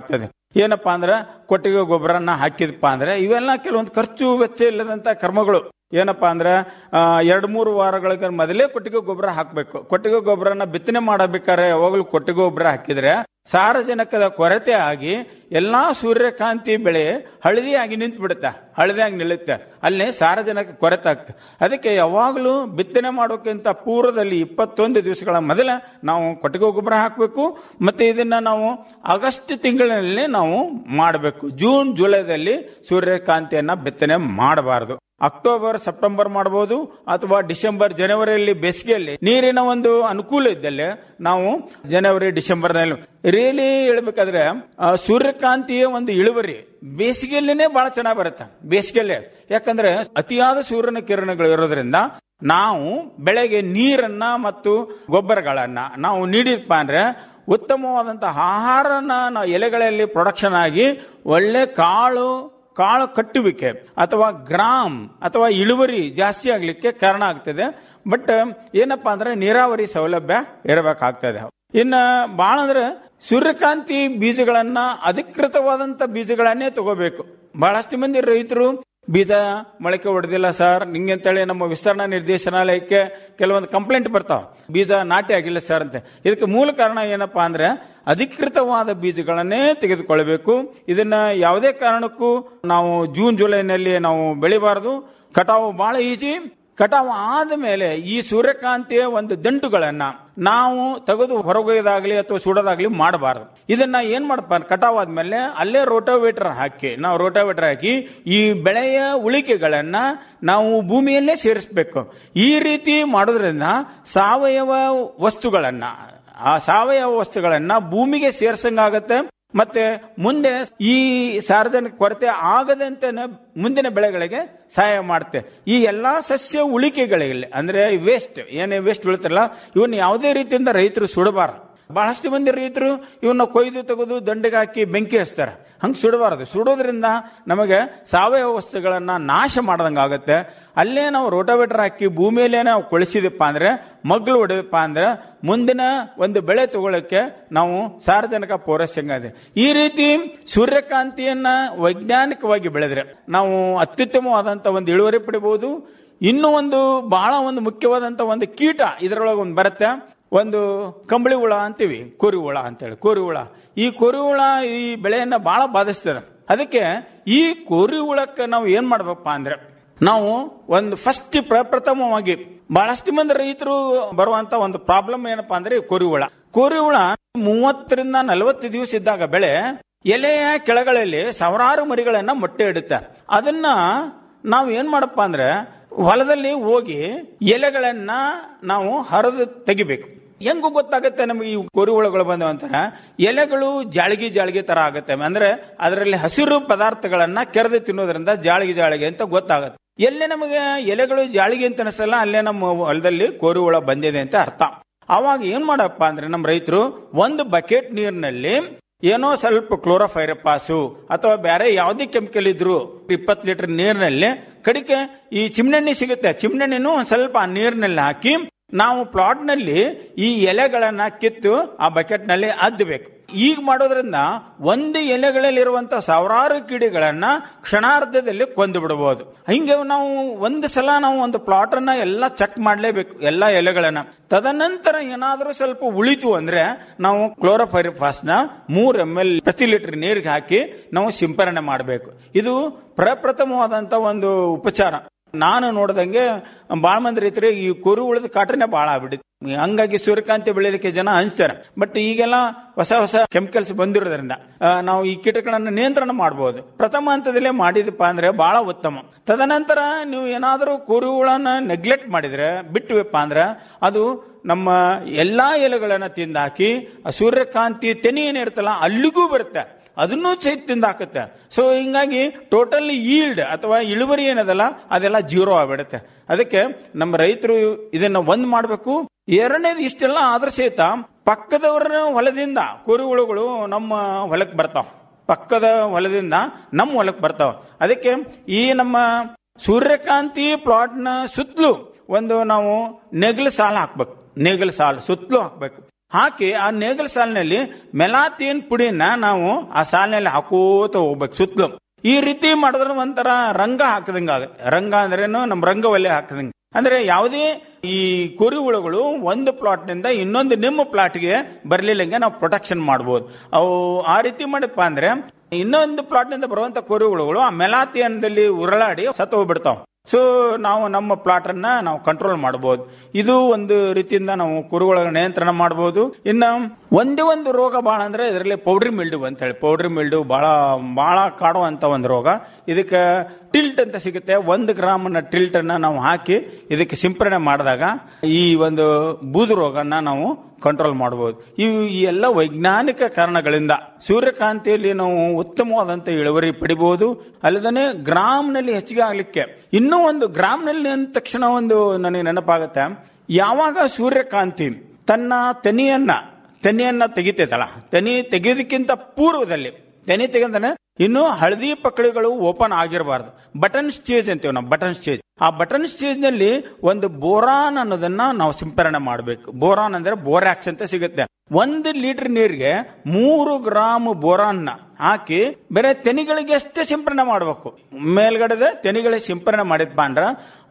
ಏನಪ್ಪಾ ಅಂದ್ರೆ ಕೊಟ್ಟಿಗೆ ಗೊಬ್ಬರನ ಹಾಕಿದಪ್ಪ ಅಂದ್ರೆ ಇವೆಲ್ಲ ಕೆಲವೊಂದು ಖರ್ಚು ವೆಚ್ಚ ಇಲ್ಲದಂತ ಕರ್ಮಗಳು ಏನಪ್ಪಾ ಅಂದ್ರೆ ಎರಡು ಮೂರು ವಾರಗಳ ಮೊದಲೇ ಕೊಟ್ಟಿಗೆ ಗೊಬ್ಬರ ಹಾಕಬೇಕು ಕೊಟ್ಟಿಗೆ ಗೊಬ್ಬರನ ಬಿತ್ತನೆ ಮಾಡಬೇಕಾದ್ರೆ ಯಾವಾಗಲೂ ಕೊಟ್ಟಿಗೆ ಗೊಬ್ಬರ ಹಾಕಿದ್ರೆ ಸಾರಜನಕದ ಕೊರತೆ ಆಗಿ ಎಲ್ಲಾ ಸೂರ್ಯಕಾಂತಿ ಬೆಳೆ ಹಳದಿಯಾಗಿ ನಿಂತು ಬಿಡುತ್ತೆ ಹಳದಿಯಾಗಿ ನಿಲ್ಲುತ್ತೆ ಅಲ್ಲಿ ಸಾರಜನಕ ಕೊರತೆ ಆಗ್ತದೆ ಅದಕ್ಕೆ ಯಾವಾಗಲೂ ಬಿತ್ತನೆ ಮಾಡೋಕ್ಕಿಂತ ಪೂರ್ವದಲ್ಲಿ ಇಪ್ಪತ್ತೊಂದು ದಿವಸಗಳ ಮೊದಲ ನಾವು ಕೊಟ್ಟಿಗೆ ಗೊಬ್ಬರ ಹಾಕಬೇಕು ಮತ್ತೆ ಇದನ್ನ ನಾವು ಆಗಸ್ಟ್ ತಿಂಗಳಿನಲ್ಲಿ ನಾವು ಮಾಡಬೇಕು ಜೂನ್ ಜುಲೈದಲ್ಲಿ ಸೂರ್ಯಕಾಂತಿಯನ್ನ ಬಿತ್ತನೆ ಮಾಡಬಾರದು ಅಕ್ಟೋಬರ್ ಸೆಪ್ಟೆಂಬರ್ ಮಾಡಬಹುದು ಅಥವಾ ಡಿಸೆಂಬರ್ ಜನವರಿಯಲ್ಲಿ ಬೇಸಿಗೆಯಲ್ಲಿ ನೀರಿನ ಒಂದು ಅನುಕೂಲ ಇದ್ದಲ್ಲಿ ನಾವು ಜನವರಿ ಡಿಸೆಂಬರ್ ನಲ್ಲಿ ರಿಯಲಿ ಹೇಳ್ಬೇಕಾದ್ರೆ ಆ, ಸೂರ್ಯಕಾಂತಿಯ ಒಂದು ಇಳುವರಿ ಬೇಸಿಗೆಯಲ್ಲೇನೆ ಬಹಳ ಚೆನ್ನಾಗಿ ಬರುತ್ತೆ ಬೇಸಿಗೆಯಲ್ಲೇ ಯಾಕಂದ್ರೆ ಅತಿಯಾದ ಸೂರ್ಯನ ಕಿರಣಗಳು ಇರೋದ್ರಿಂದ ನಾವು ಬೆಳೆಗೆ ನೀರನ್ನ ಮತ್ತು ಗೊಬ್ಬರಗಳನ್ನ ನಾವು ನೀಡಿದಪ್ಪ ಅಂದ್ರೆ ಉತ್ತಮವಾದಂತಹ ಆಹಾರನ ನಾವು ಎಲೆಗಳಲ್ಲಿ ಪ್ರೊಡಕ್ಷನ್ ಆಗಿ ಒಳ್ಳೆ ಕಾಳು ಕಾಳು ಕಟ್ಟುವಿಕೆ ಅಥವಾ ಗ್ರಾಮ್ ಅಥವಾ ಇಳುವರಿ ಜಾಸ್ತಿ ಆಗ್ಲಿಕ್ಕೆ ಕಾರಣ ಆಗ್ತದೆ ಬಟ್ ಏನಪ್ಪಾ ಅಂದ್ರೆ ನೀರಾವರಿ ಸೌಲಭ್ಯ ಇರಬೇಕಾಗ್ತದೆ ಇನ್ನ ಬಹಳ ಅಂದ್ರೆ ಸೂರ್ಯಕಾಂತಿ ಬೀಜಗಳನ್ನ ಅಧಿಕೃತವಾದಂತ ಬೀಜಗಳನ್ನೇ ತಗೋಬೇಕು ಬಹಳಷ್ಟು ಮಂದಿ ರೈತರು ಬೀಜ ಮೊಳಕೆ ಹೊಡೆದಿಲ್ಲ ಸರ್ ನಿಂಗೆ ಅಂತೇಳಿ ನಮ್ಮ ವಿಸ್ತರಣಾ ನಿರ್ದೇಶನಾಲಯಕ್ಕೆ ಕೆಲವೊಂದು ಕಂಪ್ಲೇಂಟ್ ಬರ್ತಾವ ಬೀಜ ನಾಟಿ ಆಗಿಲ್ಲ ಸರ್ ಅಂತ ಇದಕ್ಕೆ ಮೂಲ ಕಾರಣ ಏನಪ್ಪಾ ಅಂದ್ರೆ ಅಧಿಕೃತವಾದ ಬೀಜಗಳನ್ನೇ ತೆಗೆದುಕೊಳ್ಳಬೇಕು ಇದನ್ನ ಯಾವುದೇ ಕಾರಣಕ್ಕೂ ನಾವು ಜೂನ್ ಜುಲೈನಲ್ಲಿ ನಾವು ಬೆಳಿಬಾರದು ಕಟಾವು ಬಹಳ ಈಜಿ ಕಟಾವು ಆದ ಮೇಲೆ ಈ ಸೂರ್ಯಕಾಂತಿಯ ಒಂದು ದಂಟುಗಳನ್ನ ನಾವು ತೆಗೆದು ಹೊರಗೊಯ್ಯದಾಗ್ಲಿ ಅಥವಾ ಸುಡೋದಾಗ್ಲಿ ಮಾಡಬಾರದು ಇದನ್ನ ಏನ್ ಮಾಡಪ್ಪ ಕಟಾವ್ ಆದ್ಮೇಲೆ ಅಲ್ಲೇ ರೋಟೋವೇಟರ್ ಹಾಕಿ ನಾವು ರೋಟೋವೇಟರ್ ಹಾಕಿ ಈ ಬೆಳೆಯ ಉಳಿಕೆಗಳನ್ನ ನಾವು ಭೂಮಿಯಲ್ಲೇ ಸೇರಿಸಬೇಕು ಈ ರೀತಿ ಮಾಡೋದ್ರಿಂದ ಸಾವಯವ ವಸ್ತುಗಳನ್ನ ಆ ಸಾವಯವ ವಸ್ತುಗಳನ್ನ ಭೂಮಿಗೆ ಸೇರ್ಸಂಗಾಗತ್ತೆ ಮತ್ತೆ ಮುಂದೆ ಈ ಸಾರ್ವಜನಿಕ ಕೊರತೆ ಆಗದಂತೆ ಮುಂದಿನ ಬೆಳೆಗಳಿಗೆ ಸಹಾಯ ಮಾಡುತ್ತೆ ಈ ಎಲ್ಲಾ ಸಸ್ಯ ಉಳಿಕೆಗಳಲ್ಲಿ ಅಂದ್ರೆ ವೇಸ್ಟ್ ಏನೇ ವೇಸ್ಟ್ ಬೀಳ್ತಾರಲ್ಲ ಇವನ್ನ ಯಾವುದೇ ರೀತಿಯಿಂದ ರೈತರು ಸುಡಬಾರದು ಬಹಳಷ್ಟು ಮಂದಿ ರೈತರು ಇವನ್ನ ಕೊಯ್ದು ತೆಗೆದು ದಂಡಿಗೆ ಹಾಕಿ ಬೆಂಕಿ ಹಚ್ತಾರೆ ಹಂಗೆ ಸುಡಬಾರದು ಸುಡೋದ್ರಿಂದ ನಮಗೆ ಸಾವಯವ ವಸ್ತುಗಳನ್ನ ನಾಶ ಮಾಡ್ದಂಗೆ ಆಗುತ್ತೆ ಅಲ್ಲೇ ನಾವು ರೋಟೋವೇಟರ್ ಹಾಕಿ ಭೂಮಿಯಲ್ಲೇ ನಾವು ಕೊಳಿಸಿದಪ್ಪ ಅಂದ್ರೆ ಮಗ್ಳು ಹೊಡೆದಪ್ಪ ಅಂದ್ರೆ ಮುಂದಿನ ಒಂದು ಬೆಳೆ ತಗೊಳ್ಳಕ್ಕೆ ನಾವು ಸಾರ್ವಜನಿಕ ಪೌರಸ್ಯಂಗ ಇದೆ ಈ ರೀತಿ ಸೂರ್ಯಕಾಂತಿಯನ್ನ ವೈಜ್ಞಾನಿಕವಾಗಿ ಬೆಳೆದ್ರೆ ನಾವು ಅತ್ಯುತ್ತಮವಾದಂತ ಒಂದು ಇಳುವರಿ ಪಡಿಬಹುದು ಇನ್ನೂ ಒಂದು ಬಹಳ ಒಂದು ಮುಖ್ಯವಾದಂತ ಒಂದು ಕೀಟ ಇದರೊಳಗೆ ಒಂದು ಬರುತ್ತೆ ಒಂದು ಕಂಬಳಿ ಹುಳ ಅಂತೀವಿ ಕೋರಿ ಹುಳ ಅಂತೇಳಿ ಕೋರಿ ಹುಳ ಈ ಕೋರಿ ಹುಳ ಈ ಬೆಳೆಯನ್ನ ಬಹಳ ಬಾಧಿಸ್ತದೆ ಅದಕ್ಕೆ ಈ ಕೋರಿ ಹುಳಕ್ಕೆ ನಾವು ಏನ್ ಮಾಡ್ಬೇಕಪ್ಪ ಅಂದ್ರೆ ನಾವು ಒಂದು ಫಸ್ಟ್ ಪ್ರಪ್ರಥಮವಾಗಿ ಬಹಳಷ್ಟು ಮಂದಿ ರೈತರು ಬರುವಂತ ಒಂದು ಪ್ರಾಬ್ಲಮ್ ಏನಪ್ಪಾ ಅಂದ್ರೆ ಈ ಕೋರಿ ಹುಳ ಕೋರಿ ಹುಳ ಮೂವತ್ತರಿಂದ ನಲವತ್ತು ದಿವಸ ಇದ್ದಾಗ ಬೆಳೆ ಎಲೆಯ ಕೆಳಗಳಲ್ಲಿ ಸಾವಿರಾರು ಮರಿಗಳನ್ನ ಮೊಟ್ಟೆ ಇಡುತ್ತೆ ಅದನ್ನ ನಾವು ಏನ್ ಮಾಡಪ್ಪ ಅಂದ್ರೆ ಹೊಲದಲ್ಲಿ ಹೋಗಿ ಎಲೆಗಳನ್ನ ನಾವು ಹರಿದು ತೆಗಿಬೇಕು ಹೆಂಗು ಗೊತ್ತಾಗುತ್ತೆ ನಮಗೆ ಈ ಕೋರಿ ಹುಳಗಳು ಬಂದವಂತರ ಎಲೆಗಳು ಜಾಳಿಗೆ ಜಾಳಿಗೆ ತರ ಆಗುತ್ತೆ ಅಂದ್ರೆ ಅದರಲ್ಲಿ ಹಸಿರು ಪದಾರ್ಥಗಳನ್ನ ಕೆರೆದು ತಿನ್ನೋದ್ರಿಂದ ಜಾಳಿಗೆ ಜಾಳಿಗೆ ಅಂತ ಗೊತ್ತಾಗುತ್ತೆ ಎಲ್ಲೇ ನಮಗೆ ಎಲೆಗಳು ಜಾಳಿಗೆ ಅಂತ ಅನಿಸಲ್ಲ ಅಲ್ಲೇ ನಮ್ಮ ಹೊಲದಲ್ಲಿ ಕೋರಿ ಹುಳ ಬಂದಿದೆ ಅಂತ ಅರ್ಥ ಅವಾಗ ಏನ್ ಮಾಡಪ್ಪ ಅಂದ್ರೆ ನಮ್ಮ ರೈತರು ಒಂದು ಬಕೆಟ್ ನೀರಿನಲ್ಲಿ ಏನೋ ಸ್ವಲ್ಪ ಕ್ಲೋರೋಫೈರಪಾಸು ಅಥವಾ ಬೇರೆ ಯಾವುದೇ ಕೆಮಿಕಲ್ ಇದ್ರು ಇಪ್ಪತ್ತು ಲೀಟರ್ ನೀರಿನಲ್ಲಿ ಕಡಿಕೆ ಈ ಚಿಮ್ನೆಣ್ಣೆ ಸಿಗುತ್ತೆ ಚಿಮ್ನೆಣ್ಣೆನೂ ಒಂದ್ ಸ್ವಲ್ಪ ಆ ನೀರಿನಲ್ಲಿ ಹಾಕಿ ನಾವು ಪ್ಲಾಟ್ ನಲ್ಲಿ ಈ ಎಲೆಗಳನ್ನ ಕಿತ್ತು ಆ ಬಕೆಟ್ ನಲ್ಲಿ ಅದ್ದಬೇಕು ಈಗ ಮಾಡೋದ್ರಿಂದ ಒಂದು ಎಲೆಗಳಲ್ಲಿರುವಂತ ಸಾವಿರಾರು ಕೀಡಿಗಳನ್ನ ಕ್ಷಣಾರ್ಧದಲ್ಲಿ ಕೊಂದು ಬಿಡಬಹುದು ಹಿಂಗೆ ನಾವು ಒಂದು ಸಲ ನಾವು ಒಂದು ಪ್ಲಾಟ್ ಅನ್ನ ಎಲ್ಲ ಚೆಕ್ ಮಾಡಲೇಬೇಕು ಎಲ್ಲಾ ಎಲೆಗಳನ್ನ ತದನಂತರ ಏನಾದರೂ ಸ್ವಲ್ಪ ಉಳಿತು ಅಂದ್ರೆ ನಾವು ಕ್ಲೋರೋಫೈರಿಫಾಸ್ ನ ಮೂರ್ ಎಂ ಎಲ್ ಪ್ರತಿ ಲೀಟರ್ ನೀರಿಗೆ ಹಾಕಿ ನಾವು ಸಿಂಪರಣೆ ಮಾಡಬೇಕು ಇದು ಪ್ರಪ್ರಥಮವಾದಂತ ಒಂದು ಉಪಚಾರ ನಾನು ನೋಡ್ದಂಗೆ ಬಾಳ ಮಂದಿ ರೈತರಿಗೆ ಈ ಕುರು ಉಳಿದ ಕಾಟನೆ ಬಾಳ ಆಗ್ಬಿಟ್ಟಿದೆ ಹಂಗಾಗಿ ಸೂರ್ಯಕಾಂತಿ ಬೆಳೆಯಲಿಕ್ಕೆ ಜನ ಹಂಚ್ತಾರೆ ಬಟ್ ಈಗೆಲ್ಲ ಹೊಸ ಹೊಸ ಕೆಮಿಕಲ್ಸ್ ಬಂದಿರೋದ್ರಿಂದ ಆ, ನಾವು ಈ ಕೀಟಗಳನ್ನ ನಿಯಂತ್ರಣ ಮಾಡಬಹುದು ಪ್ರಥಮ ಹಂತದಲ್ಲೇ ಮಾಡಿದಪ್ಪ ಅಂದ್ರೆ ಬಹಳ ಉತ್ತಮ ತದನಂತರ ನೀವು ಏನಾದರೂ ಕುರುಗಳನ್ನ ನೆಗ್ಲೆಕ್ಟ್ ಮಾಡಿದ್ರೆ ಬಿಟ್ಟುವಪ್ಪ ಅಂದ್ರೆ ಅದು ನಮ್ಮ ಎಲ್ಲಾ ಎಲೆಗಳನ್ನ ತಿಂದಾಕಿ ಆ ಸೂರ್ಯಕಾಂತಿ ತೆನಿ ಏನಿರುತ್ತಲ್ಲ ಅಲ್ಲಿಗೂ ಬರುತ್ತೆ ಅದನ್ನೂ ಸಹಿತ ತಿಂದಾಕತ್ತೆ ಸೊ ಹಿಂಗಾಗಿ ಟೋಟಲ್ ಈಲ್ಡ್ ಅಥವಾ ಇಳುವರಿ ಏನದಲ್ಲ ಅದೆಲ್ಲ ಜೀರೋ ಆಗ್ಬಿಡುತ್ತೆ ಅದಕ್ಕೆ ನಮ್ಮ ರೈತರು ಇದನ್ನ ಒಂದ್ ಮಾಡಬೇಕು ಎರಡನೇದು ಇಷ್ಟೆಲ್ಲ ಆದ್ರ ಸಹಿತ ಪಕ್ಕದವರ ಹೊಲದಿಂದ ಕುರಿಹುಳುಗಳು ನಮ್ಮ ಹೊಲಕ್ಕೆ ಬರ್ತಾವ ಪಕ್ಕದ ಹೊಲದಿಂದ ನಮ್ಮ ಹೊಲಕ್ಕೆ ಬರ್ತಾವ ಅದಕ್ಕೆ ಈ ನಮ್ಮ ಸೂರ್ಯಕಾಂತಿ ಪ್ಲಾಟ್ನ ಸುತ್ತಲೂ ಒಂದು ನಾವು ನೆಗಲು ಸಾಲ ಹಾಕ್ಬೇಕು ನೇಗಲ್ ಸಾಲು ಸುತ್ತಲೂ ಹಾಕ್ಬೇಕು ಹಾಕಿ ಆ ನೇಗಲ ಸಾಲಿನಲ್ಲಿ ಮೆಲಾತಿಯನ್ ಪುಡಿನ ನಾವು ಆ ಸಾಲಿನಲ್ಲಿ ಹಾಕೋತ ಹೋಗ್ಬೇಕು ಸುತ್ತಲೂ ಈ ರೀತಿ ಮಾಡಿದ್ರೆ ಒಂಥರ ರಂಗ ಹಾಕದಂಗ ಆಗುತ್ತೆ ರಂಗ ಅಂದ್ರೇನು ನಮ್ಮ ರಂಗವಲ್ಲೇ ಹಾಕದಂಗ ಅಂದ್ರೆ ಯಾವುದೇ ಈ ಕುರಿ ಹುಳುಗಳು ಒಂದು ಪ್ಲಾಟ್ ನಿಂದ ಇನ್ನೊಂದು ನಿಮ್ಮ ಪ್ಲಾಟ್ಗೆ ಬರ್ಲಿಲ್ಲಂಗೆ ನಾವು ಪ್ರೊಟೆಕ್ಷನ್ ಮಾಡಬಹುದು ಅವು ಆ ರೀತಿ ಮಾಡಪ್ಪ ಅಂದ್ರೆ ಇನ್ನೊಂದು ಪ್ಲಾಟ್ ನಿಂದ ಬರುವಂತ ಕುರಿ ಹುಳುಗಳು ಆ ಮೆಲಾತಿಯನ್ದಲ್ಲಿ ಉರುಳಾಡಿ ಸತ್ತು ಹೋಗ್ಬಿಡ್ತಾವ ಸೊ ನಾವು ನಮ್ಮ ಪ್ಲಾಟ್ ಅನ್ನ ನಾವು ಕಂಟ್ರೋಲ್ ಮಾಡಬಹುದು ಇದು ಒಂದು ರೀತಿಯಿಂದ ನಾವು ಕುರಿಗಳ ನಿಯಂತ್ರಣ ಮಾಡಬಹುದು ಇನ್ನು ಒಂದೇ ಒಂದು ರೋಗ ಬಹಳ ಅಂದ್ರೆ ಇದರಲ್ಲಿ ಪೌಡ್ರಿ ಮಿಲ್ಡು ಅಂತ ಹೇಳಿ ಪೌಡ್ರಿ ಮಿಲ್ಡು ಬಹಳ ಬಹಳ ಕಾಡುವಂತ ಒಂದು ರೋಗ ಇದಕ್ಕೆ ಟಿಲ್ಟ್ ಅಂತ ಸಿಗುತ್ತೆ ಒಂದು ಗ್ರಾಮ್ ಟಿಲ್ಟ್ ಅನ್ನ ನಾವು ಹಾಕಿ ಇದಕ್ಕೆ ಸಿಂಪರಣೆ ಮಾಡಿದಾಗ ಈ ಒಂದು ಬೂದು ರೋಗನ ನಾವು ಕಂಟ್ರೋಲ್ ಮಾಡಬಹುದು ಇವು ಈ ಎಲ್ಲ ವೈಜ್ಞಾನಿಕ ಕಾರಣಗಳಿಂದ ಸೂರ್ಯಕಾಂತಿಯಲ್ಲಿ ನಾವು ಉತ್ತಮವಾದಂತ ಇಳುವರಿ ಪಡಿಬಹುದು ಅಲ್ಲದೇ ಗ್ರಾಮ್ನಲ್ಲಿ ಹೆಚ್ಚಿಗೆ ಆಗ್ಲಿಕ್ಕೆ ಇನ್ನೂ ಒಂದು ಗ್ರಾಮ್ನಲ್ಲಿ ಅಂದ ತಕ್ಷಣ ಒಂದು ನನಗೆ ನೆನಪಾಗುತ್ತೆ ಯಾವಾಗ ಸೂರ್ಯಕಾಂತಿ ತನ್ನ ತೆನೆಯನ್ನ ತೆನೆಯನ್ನ ತೆಗಿತೈತಲ್ಲ ತೆನೆ ತೆಗೆಯೋದಕ್ಕಿಂತ ಪೂರ್ವದಲ್ಲಿ ತೆನೆ ತೆಗೆದ್ರೆ ಇನ್ನು ಹಳದಿ ಪಕಳಿಗಳು ಓಪನ್ ಆಗಿರಬಾರ್ದು ಬಟನ್ ಸ್ಟೇಜ್ ಅಂತೀವಿ ನಾವು ಬಟನ್ ಸ್ಟೇಜ್ ಆ ಬಟನ್ ಸ್ಟೇಜ್ ನಲ್ಲಿ ಒಂದು ಬೋರಾನ್ ಅನ್ನೋದನ್ನ ನಾವು ಸಿಂಪರಣೆ ಮಾಡಬೇಕು ಬೋರಾನ್ ಅಂದ್ರೆ ಬೋರಾಕ್ಸ್ ಅಂತ ಸಿಗುತ್ತೆ ಒಂದು ಲೀಟರ್ ನೀರಿಗೆ ಮೂರು ಗ್ರಾಮ್ ಬೋರಾನ್ ಹಾಕಿ ಬೇರೆ ತೆನಿಗಳಿಗೆ ಅಷ್ಟೇ ಸಿಂಪರಣೆ ಮಾಡಬೇಕು ಮೇಲ್ಗಡೆ ತೆನಿಗಳಿಗೆ ಸಿಂಪರಣೆ ಮಾಡಿದ್ಪ ಅಂದ್ರ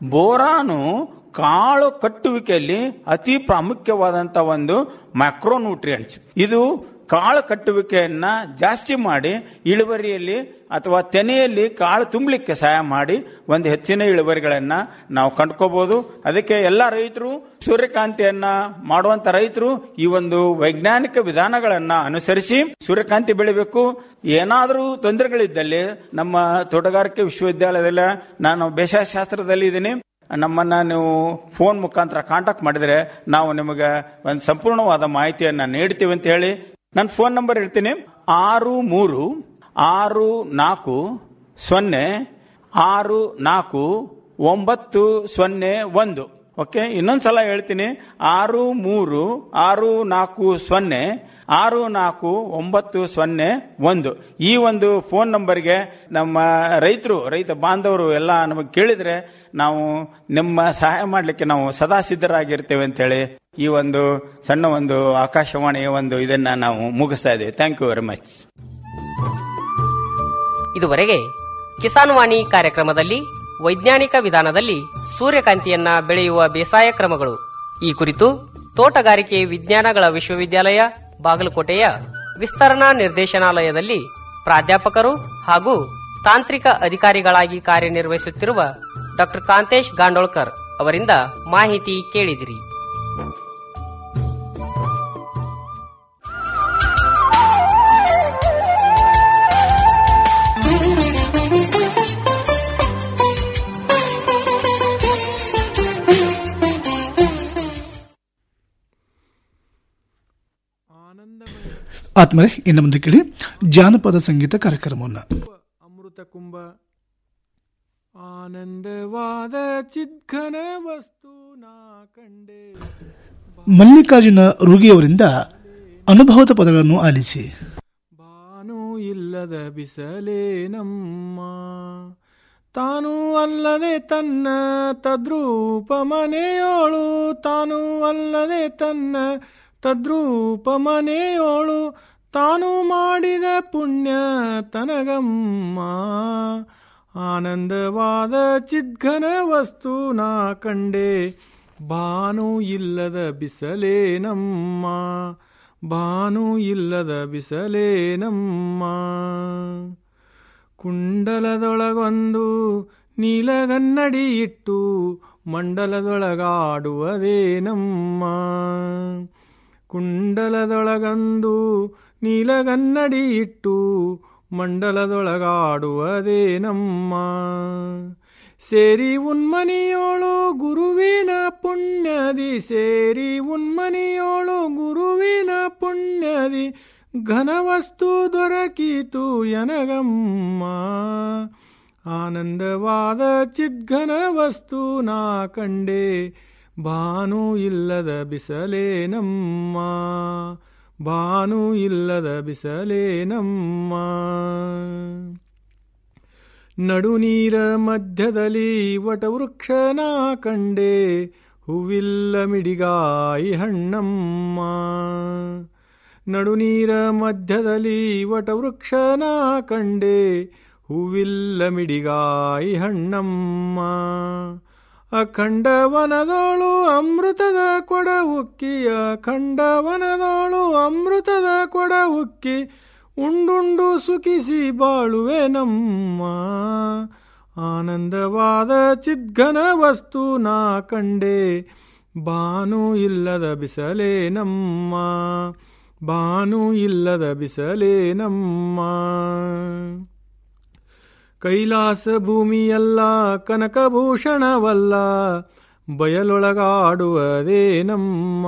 ಬೋರಾನು ಕಾಳು ಕಟ್ಟುವಿಕೆಯಲ್ಲಿ ಅತಿ ಪ್ರಾಮುಖ್ಯವಾದಂತ ಒಂದು ಮ್ಯಾಕ್ರೋನ್ಯೂಟ್ರಿಯೆಂಟ್ಸ್ ಇದು ಕಾಳು ಕಟ್ಟುವಿಕೆಯನ್ನ ಜಾಸ್ತಿ ಮಾಡಿ ಇಳುವರಿಯಲ್ಲಿ ಅಥವಾ ತೆನೆಯಲ್ಲಿ ಕಾಳು ತುಂಬಲಿಕ್ಕೆ ಸಹಾಯ ಮಾಡಿ ಒಂದು ಹೆಚ್ಚಿನ ಇಳುವರಿಗಳನ್ನ ನಾವು ಕಂಡ್ಕೋಬಹುದು ಅದಕ್ಕೆ ಎಲ್ಲ ರೈತರು ಸೂರ್ಯಕಾಂತಿಯನ್ನ ಮಾಡುವಂತ ರೈತರು ಈ ಒಂದು ವೈಜ್ಞಾನಿಕ ವಿಧಾನಗಳನ್ನ ಅನುಸರಿಸಿ ಸೂರ್ಯಕಾಂತಿ ಬೆಳಿಬೇಕು ಏನಾದರೂ ತೊಂದರೆಗಳಿದ್ದಲ್ಲಿ ನಮ್ಮ ತೋಟಗಾರಿಕೆ ವಿಶ್ವವಿದ್ಯಾಲಯದಲ್ಲಿ ನಾನು ಬೇಸಾಯ ಶಾಸ್ತ್ರದಲ್ಲಿ ಇದ್ದೀನಿ ನಮ್ಮನ್ನ ನೀವು ಫೋನ್ ಮುಖಾಂತರ ಕಾಂಟ್ಯಾಕ್ಟ್ ಮಾಡಿದ್ರೆ ನಾವು ನಿಮಗೆ ಒಂದು ಸಂಪೂರ್ಣವಾದ ಮಾಹಿತಿಯನ್ನ ನೀಡ್ತೀವಿ ಅಂತ ಹೇಳಿ ನನ್ನ ಫೋನ್ ನಂಬರ್ ಹೇಳ್ತೀನಿ ಆರು ಮೂರು ಆರು ನಾಲ್ಕು ಸೊನ್ನೆ ಆರು ನಾಲ್ಕು ಒಂಬತ್ತು ಸೊನ್ನೆ ಒಂದು ಓಕೆ ಇನ್ನೊಂದ್ಸಲ ಹೇಳ್ತೀನಿ ಆರು ಮೂರು ಆರು ನಾಲ್ಕು ಸೊನ್ನೆ ಆರು ನಾಲ್ಕು ಒಂಬತ್ತು ಸೊನ್ನೆ ಒಂದು ಈ ಒಂದು ಫೋನ್ ನಂಬರ್ಗೆ ನಮ್ಮ ರೈತರು ರೈತ ಬಾಂಧವರು ಎಲ್ಲ ನಮಗೆ ಕೇಳಿದ್ರೆ ನಾವು ನಿಮ್ಮ ಸಹಾಯ ಮಾಡಲಿಕ್ಕೆ ನಾವು ಸದಾ ಸಿದ್ಧರಾಗಿರ್ತೇವೆ ಅಂತೇಳಿ ಈ ಒಂದು ಸಣ್ಣ ಒಂದು ಆಕಾಶವಾಣಿಯ ಒಂದು ಇದನ್ನ ನಾವು ಮುಗಿಸ್ತಾ ಇದ್ದೇವೆ ಥ್ಯಾಂಕ್ ಯು ವೆರಿ ಮಚ್ ಇದುವರೆಗೆ ಕಿಸಾನ್ ವಾಣಿ ಕಾರ್ಯಕ್ರಮದಲ್ಲಿ ವೈಜ್ಞಾನಿಕ ವಿಧಾನದಲ್ಲಿ ಸೂರ್ಯಕಾಂತಿಯನ್ನ ಬೆಳೆಯುವ ಬೇಸಾಯ ಕ್ರಮಗಳು ಈ ಕುರಿತು ತೋಟಗಾರಿಕೆ ವಿಜ್ಞಾನಗಳ ವಿಶ್ವವಿದ್ಯಾಲಯ ಬಾಗಲಕೋಟೆಯ ವಿಸ್ತರಣಾ ನಿರ್ದೇಶನಾಲಯದಲ್ಲಿ ಪ್ರಾಧ್ಯಾಪಕರು ಹಾಗೂ ತಾಂತ್ರಿಕ ಅಧಿಕಾರಿಗಳಾಗಿ ಕಾರ್ಯನಿರ್ವಹಿಸುತ್ತಿರುವ ಡಾಕ್ಟರ್ ಕಾಂತೇಶ್ ಗಾಂಡೋಳ್ಕರ್ ಅವರಿಂದ ಮಾಹಿತಿ ಕೇಳಿದಿರಿ ಆತ್ಮರೆ ಇನ್ನು ಮುಂದೆ ಕೇಳಿ ಜಾನಪದ ಸಂಗೀತ ಕಾರ್ಯಕ್ರಮವನ್ನು ಅಮೃತ ಕುಂಭ ಆನಂದವಾದ ಚಿದ್ಘನ ವಸ್ತು ನಾ ಕಂಡೆ ಮಲ್ಲಿಕಾರ್ಜುನ ರುಗಿಯವರಿಂದ ಅನುಭವದ ಪದಗಳನ್ನು ಆಲಿಸಿ ಬಾನು ಇಲ್ಲದ ಬಿಸಲೇ ನಮ್ಮ ತಾನು ಅಲ್ಲದೆ ತನ್ನ ತದ್ರೂಪ ಮನೆಯೋಳು ತಾನು ಅಲ್ಲದೆ ತನ್ನ ತದ್ರೂಪ ಮನೆಯೋಳು ತಾನು ಮಾಡಿದ ಪುಣ್ಯ ತನಗಮ್ಮ ಆನಂದವಾದ ಚಿದ್ಘನ ವಸ್ತು ನಾ ಕಂಡೆ ಬಾನು ಇಲ್ಲದ ಬಿಸಲೇ ನಮ್ಮ ಬಾನು ಇಲ್ಲದ ಬಿಸಲೇ ನಮ್ಮ ಕುಂಡಲದೊಳಗೊಂದು ನೀಲಗನ್ನಡಿ ಇಟ್ಟು ಮಂಡಲದೊಳಗಾಡುವುದೇ ನಮ್ಮ ಕುಂಡಲದೊಳಗಂದು ನೀಲಗನ್ನಡಿ ಇಟ್ಟು ಮಂಡಲದೊಳಗಾಡುವುದೇ ನಮ್ಮ ಸೇರಿ ಉನ್ಮನಿಯೋಳು ಗುರುವಿನ ಪುಣ್ಯದಿ ಸೇರಿ ಉನ್ಮನಿಯೋಳು ಗುರುವಿನ ಪುಣ್ಯದಿ ಘನವಸ್ತು ದೊರಕಿತು ಎನಗಮ್ಮ ಆನಂದವಾದ ಚಿದ್ಘನ ವಸ್ತು ನಾ ಕಂಡೆ ಭಾನು ಇಲ್ಲದ ಬಿಸಲೇ ನಮ್ಮ ಭಾನು ಇಲ್ಲದ ಬಿಸಲೇ ನಮ್ಮ ನಡುನೀರ ಮಧ್ಯದಲ್ಲಿ ವಟವೃಕ್ಷನ ಕಂಡೆ ಹೂವಿಲ್ಲ ಮಿಡಿಗಾಯಿ ಹಣ್ಣಮ್ಮ ನಡುನೀರ ಮಧ್ಯದಲ್ಲಿ ವಟವೃಕ್ಷನ ಕಂಡೆ ಹೂವಿಲ್ಲ ಮಿಡಿಗಾಯಿ ಹಣ್ಣಮ್ಮ ಅಖಂಡವನದೋಳು ಅಮೃತದ ಕೊಡ ಉಕ್ಕಿ ಅಖಂಡವನದೋಳು ಅಮೃತದ ಕೊಡ ಉಕ್ಕಿ ಉಂಡುಂಡು ಸುಖಿಸಿ ಬಾಳುವೆ ನಮ್ಮ ಆನಂದವಾದ ಚಿದ್ಘನ ವಸ್ತು ನಾ ಕಂಡೆ ಬಾನು ಇಲ್ಲದ ಬಿಸಲೇ ನಮ್ಮ ಬಾನು ಇಲ್ಲದ ಬಿಸಲೇ ನಮ್ಮ ಕೈಲಾಸ ಭೂಮಿಯಲ್ಲ ಕನಕಭೂಷಣವಲ್ಲ ಬಯಲೊಳಗಾಡುವುದೇ ನಮ್ಮ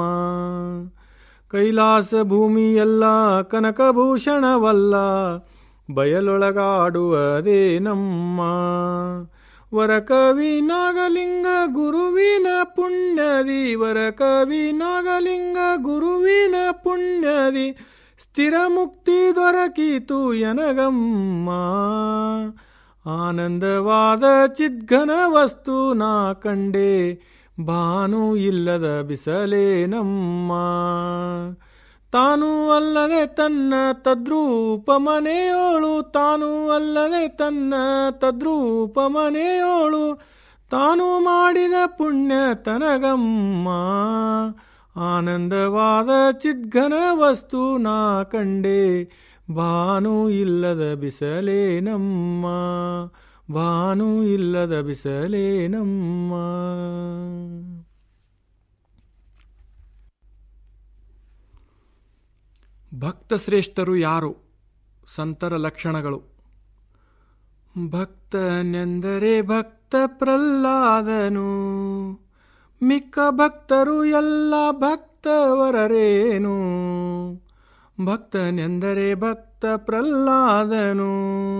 ಕೈಲಾಸ ಭೂಮಿಯಲ್ಲ ಕನಕಭೂಷಣವಲ್ಲ ಬಯಲೊಳಗಾಡುವುದೇ ನಮ್ಮ ವರಕವಿ ನಾಗಲಿಂಗ ಗುರುವಿನ ಪುಣ್ಯದಿ ವರಕವಿ ನಾಗಲಿಂಗ ಗುರುವಿನ ಪುಣ್ಯದಿ ಸ್ಥಿರ ಮುಕ್ತಿ ದೊರಕಿತು ಎನಗಮ್ಮ ಆನಂದವಾದ ಚಿದ್ಘನ ವಸ್ತು ನಾ ಕಂಡೆ ಬಾನು ಇಲ್ಲದ ಬಿಸಲೇ ನಮ್ಮ ತಾನು ಅಲ್ಲದೆ ತನ್ನ ತದ್ರೂಪ ಮನೆಯೋಳು ತಾನು ಅಲ್ಲದೆ ತನ್ನ ತದ್ರೂಪ ಮನೆಯೋಳು ತಾನು ಮಾಡಿದ ಪುಣ್ಯ ತನಗಮ್ಮ ಆನಂದವಾದ ಚಿದ್ಘನ ವಸ್ತು ನಾ ಕಂಡೆ ಬಾನು ಇಲ್ಲದ ಬಿಸಲೇ ನಮ್ಮ ಬಾನು ಇಲ್ಲದ ಬಿಸಲೇ ನಮ್ಮ ಭಕ್ತ ಶ್ರೇಷ್ಠರು ಯಾರು ಸಂತರ ಲಕ್ಷಣಗಳು ಭಕ್ತನೆಂದರೆ ಭಕ್ತ ಪ್ರಹ್ಲಾದನು ಮಿಕ್ಕ ಭಕ್ತರು ಎಲ್ಲ ಭಕ್ತವರರೇನು ಭಕ್ತನೆಂದರೆ ಭಕ್ತ ಪ್ರಹ್ಲಾದನು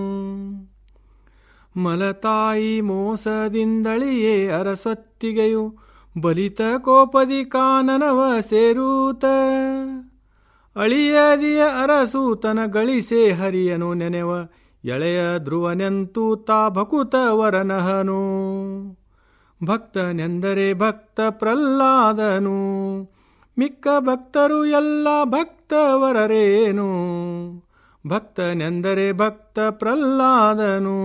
ಮಲತಾಯಿ ಮೋಸದಿಂದಳಿಯೇ ಅರಸೊತ್ತಿಗೆಯು ಬಲಿತ ಕೋಪದಿ ಕಾನನವ ಸೇರೂತ ಅಳಿಯದಿಯ ಅರಸೂತನ ಗಳಿಸೆ ಹರಿಯನು ನೆನೆವ ಎಳೆಯ ಧ್ರುವನೆಂತೂ ತಾ ಭಕುತ ವರನಹನು ಭಕ್ತನೆಂದರೆ ಭಕ್ತ ಪ್ರಹ್ಲಾದನು ಮಿಕ್ಕ ಭಕ್ತರು ಎಲ್ಲ ಭಕ್ತವರರೇನು ಭಕ್ತನೆಂದರೆ ಭಕ್ತ ಪ್ರಹ್ಲಾದನು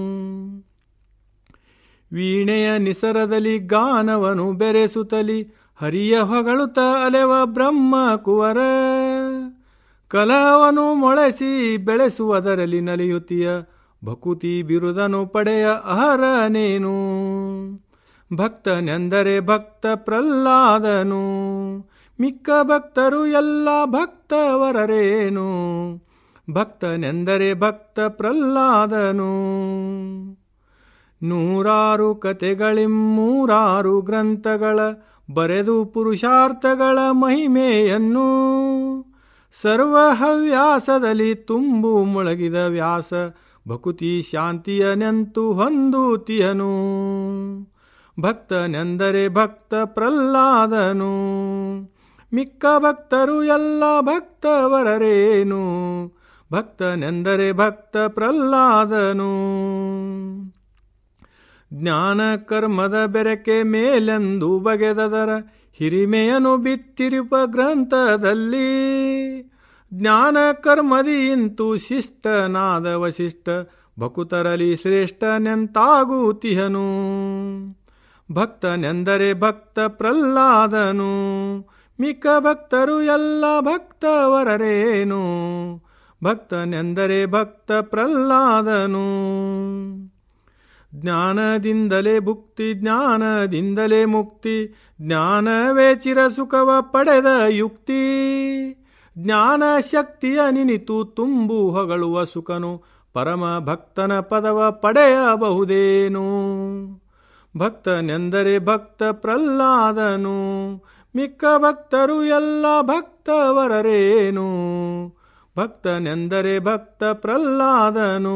ವೀಣೆಯ ನಿಸರದಲ್ಲಿ ಗಾನವನು ಬೆರೆಸುತ್ತಲಿ ಹರಿಯ ಹೊಗಳುತ್ತ ಅಲೆವ ಬ್ರಹ್ಮ ಕುವರ ಕಲವನು ಮೊಳೆಸಿ ಬೆಳೆಸುವುದರಲ್ಲಿ ನಲಿಯುತ್ತಿಯ ಭಕುತಿ ಬಿರುದನು ಪಡೆಯ ಅಹರನೇನು ಭಕ್ತನೆಂದರೆ ಭಕ್ತ ಪ್ರಹ್ಲಾದನು ಮಿಕ್ಕ ಭಕ್ತರು ಎಲ್ಲ ಭಕ್ತವರರೇನು ಭಕ್ತನೆಂದರೆ ಭಕ್ತ ಪ್ರಹ್ಲಾದನು ನೂರಾರು ಕತೆಗಳಿಮ್ಮೂರಾರು ಗ್ರಂಥಗಳ ಬರೆದು ಪುರುಷಾರ್ಥಗಳ ಮಹಿಮೆಯನ್ನು ಸರ್ವ ಹವ್ಯಾಸದಲ್ಲಿ ತುಂಬು ಮುಳಗಿದ ವ್ಯಾಸ ಭಕುತಿ ಶಾಂತಿಯ ನೆಂತು ಹೊಂದುತಿಯನು ಭಕ್ತನೆಂದರೆ ಭಕ್ತ ಪ್ರಹ್ಲಾದನು ಮಿಕ್ಕ ಭಕ್ತರು ಎಲ್ಲ ಭಕ್ತವರರೇನು ಭಕ್ತನೆಂದರೆ ಭಕ್ತ ಪ್ರಹ್ಲಾದನು ಜ್ಞಾನ ಕರ್ಮದ ಬೆರಕೆ ಮೇಲೆಂದು ಬಗೆದದರ ಹಿರಿಮೆಯನು ಬಿತ್ತಿರುಪ ಗ್ರಂಥದಲ್ಲಿ ಜ್ಞಾನ ಕರ್ಮದಿ ಇಂತು ಶಿಷ್ಟನಾದ ವಶಿಷ್ಠ ಭಕುತರಲಿ ಶ್ರೇಷ್ಠನೆಂತಾಗುತಿಹನು ಭಕ್ತನೆಂದರೆ ಭಕ್ತ ಪ್ರಹ್ಲಾದನು ಮಿಕ್ಕ ಭಕ್ತರು ಎಲ್ಲ ಭಕ್ತವರರೇನು ಭಕ್ತನೆಂದರೆ ಭಕ್ತ ಪ್ರಹ್ಲಾದನು ಜ್ಞಾನದಿಂದಲೇ ಭುಕ್ತಿ ಜ್ಞಾನದಿಂದಲೇ ಮುಕ್ತಿ ಜ್ಞಾನವೇ ಚಿರಸುಖವ ಪಡೆದ ಯುಕ್ತಿ ಜ್ಞಾನ ಶಕ್ತಿಯ ನಿನಿತು ತುಂಬು ಹೊಗಳುವ ಸುಖನು ಪರಮ ಭಕ್ತನ ಪದವ ಪಡೆಯಬಹುದೇನು ಭಕ್ತನೆಂದರೆ ಭಕ್ತ ಪ್ರಹ್ಲಾದನು ಮಿಕ್ಕ ಭಕ್ತರು ಎಲ್ಲ ಭಕ್ತವರರೇನು ಭಕ್ತನೆಂದರೆ ಭಕ್ತ ಪ್ರಹ್ಲಾದನು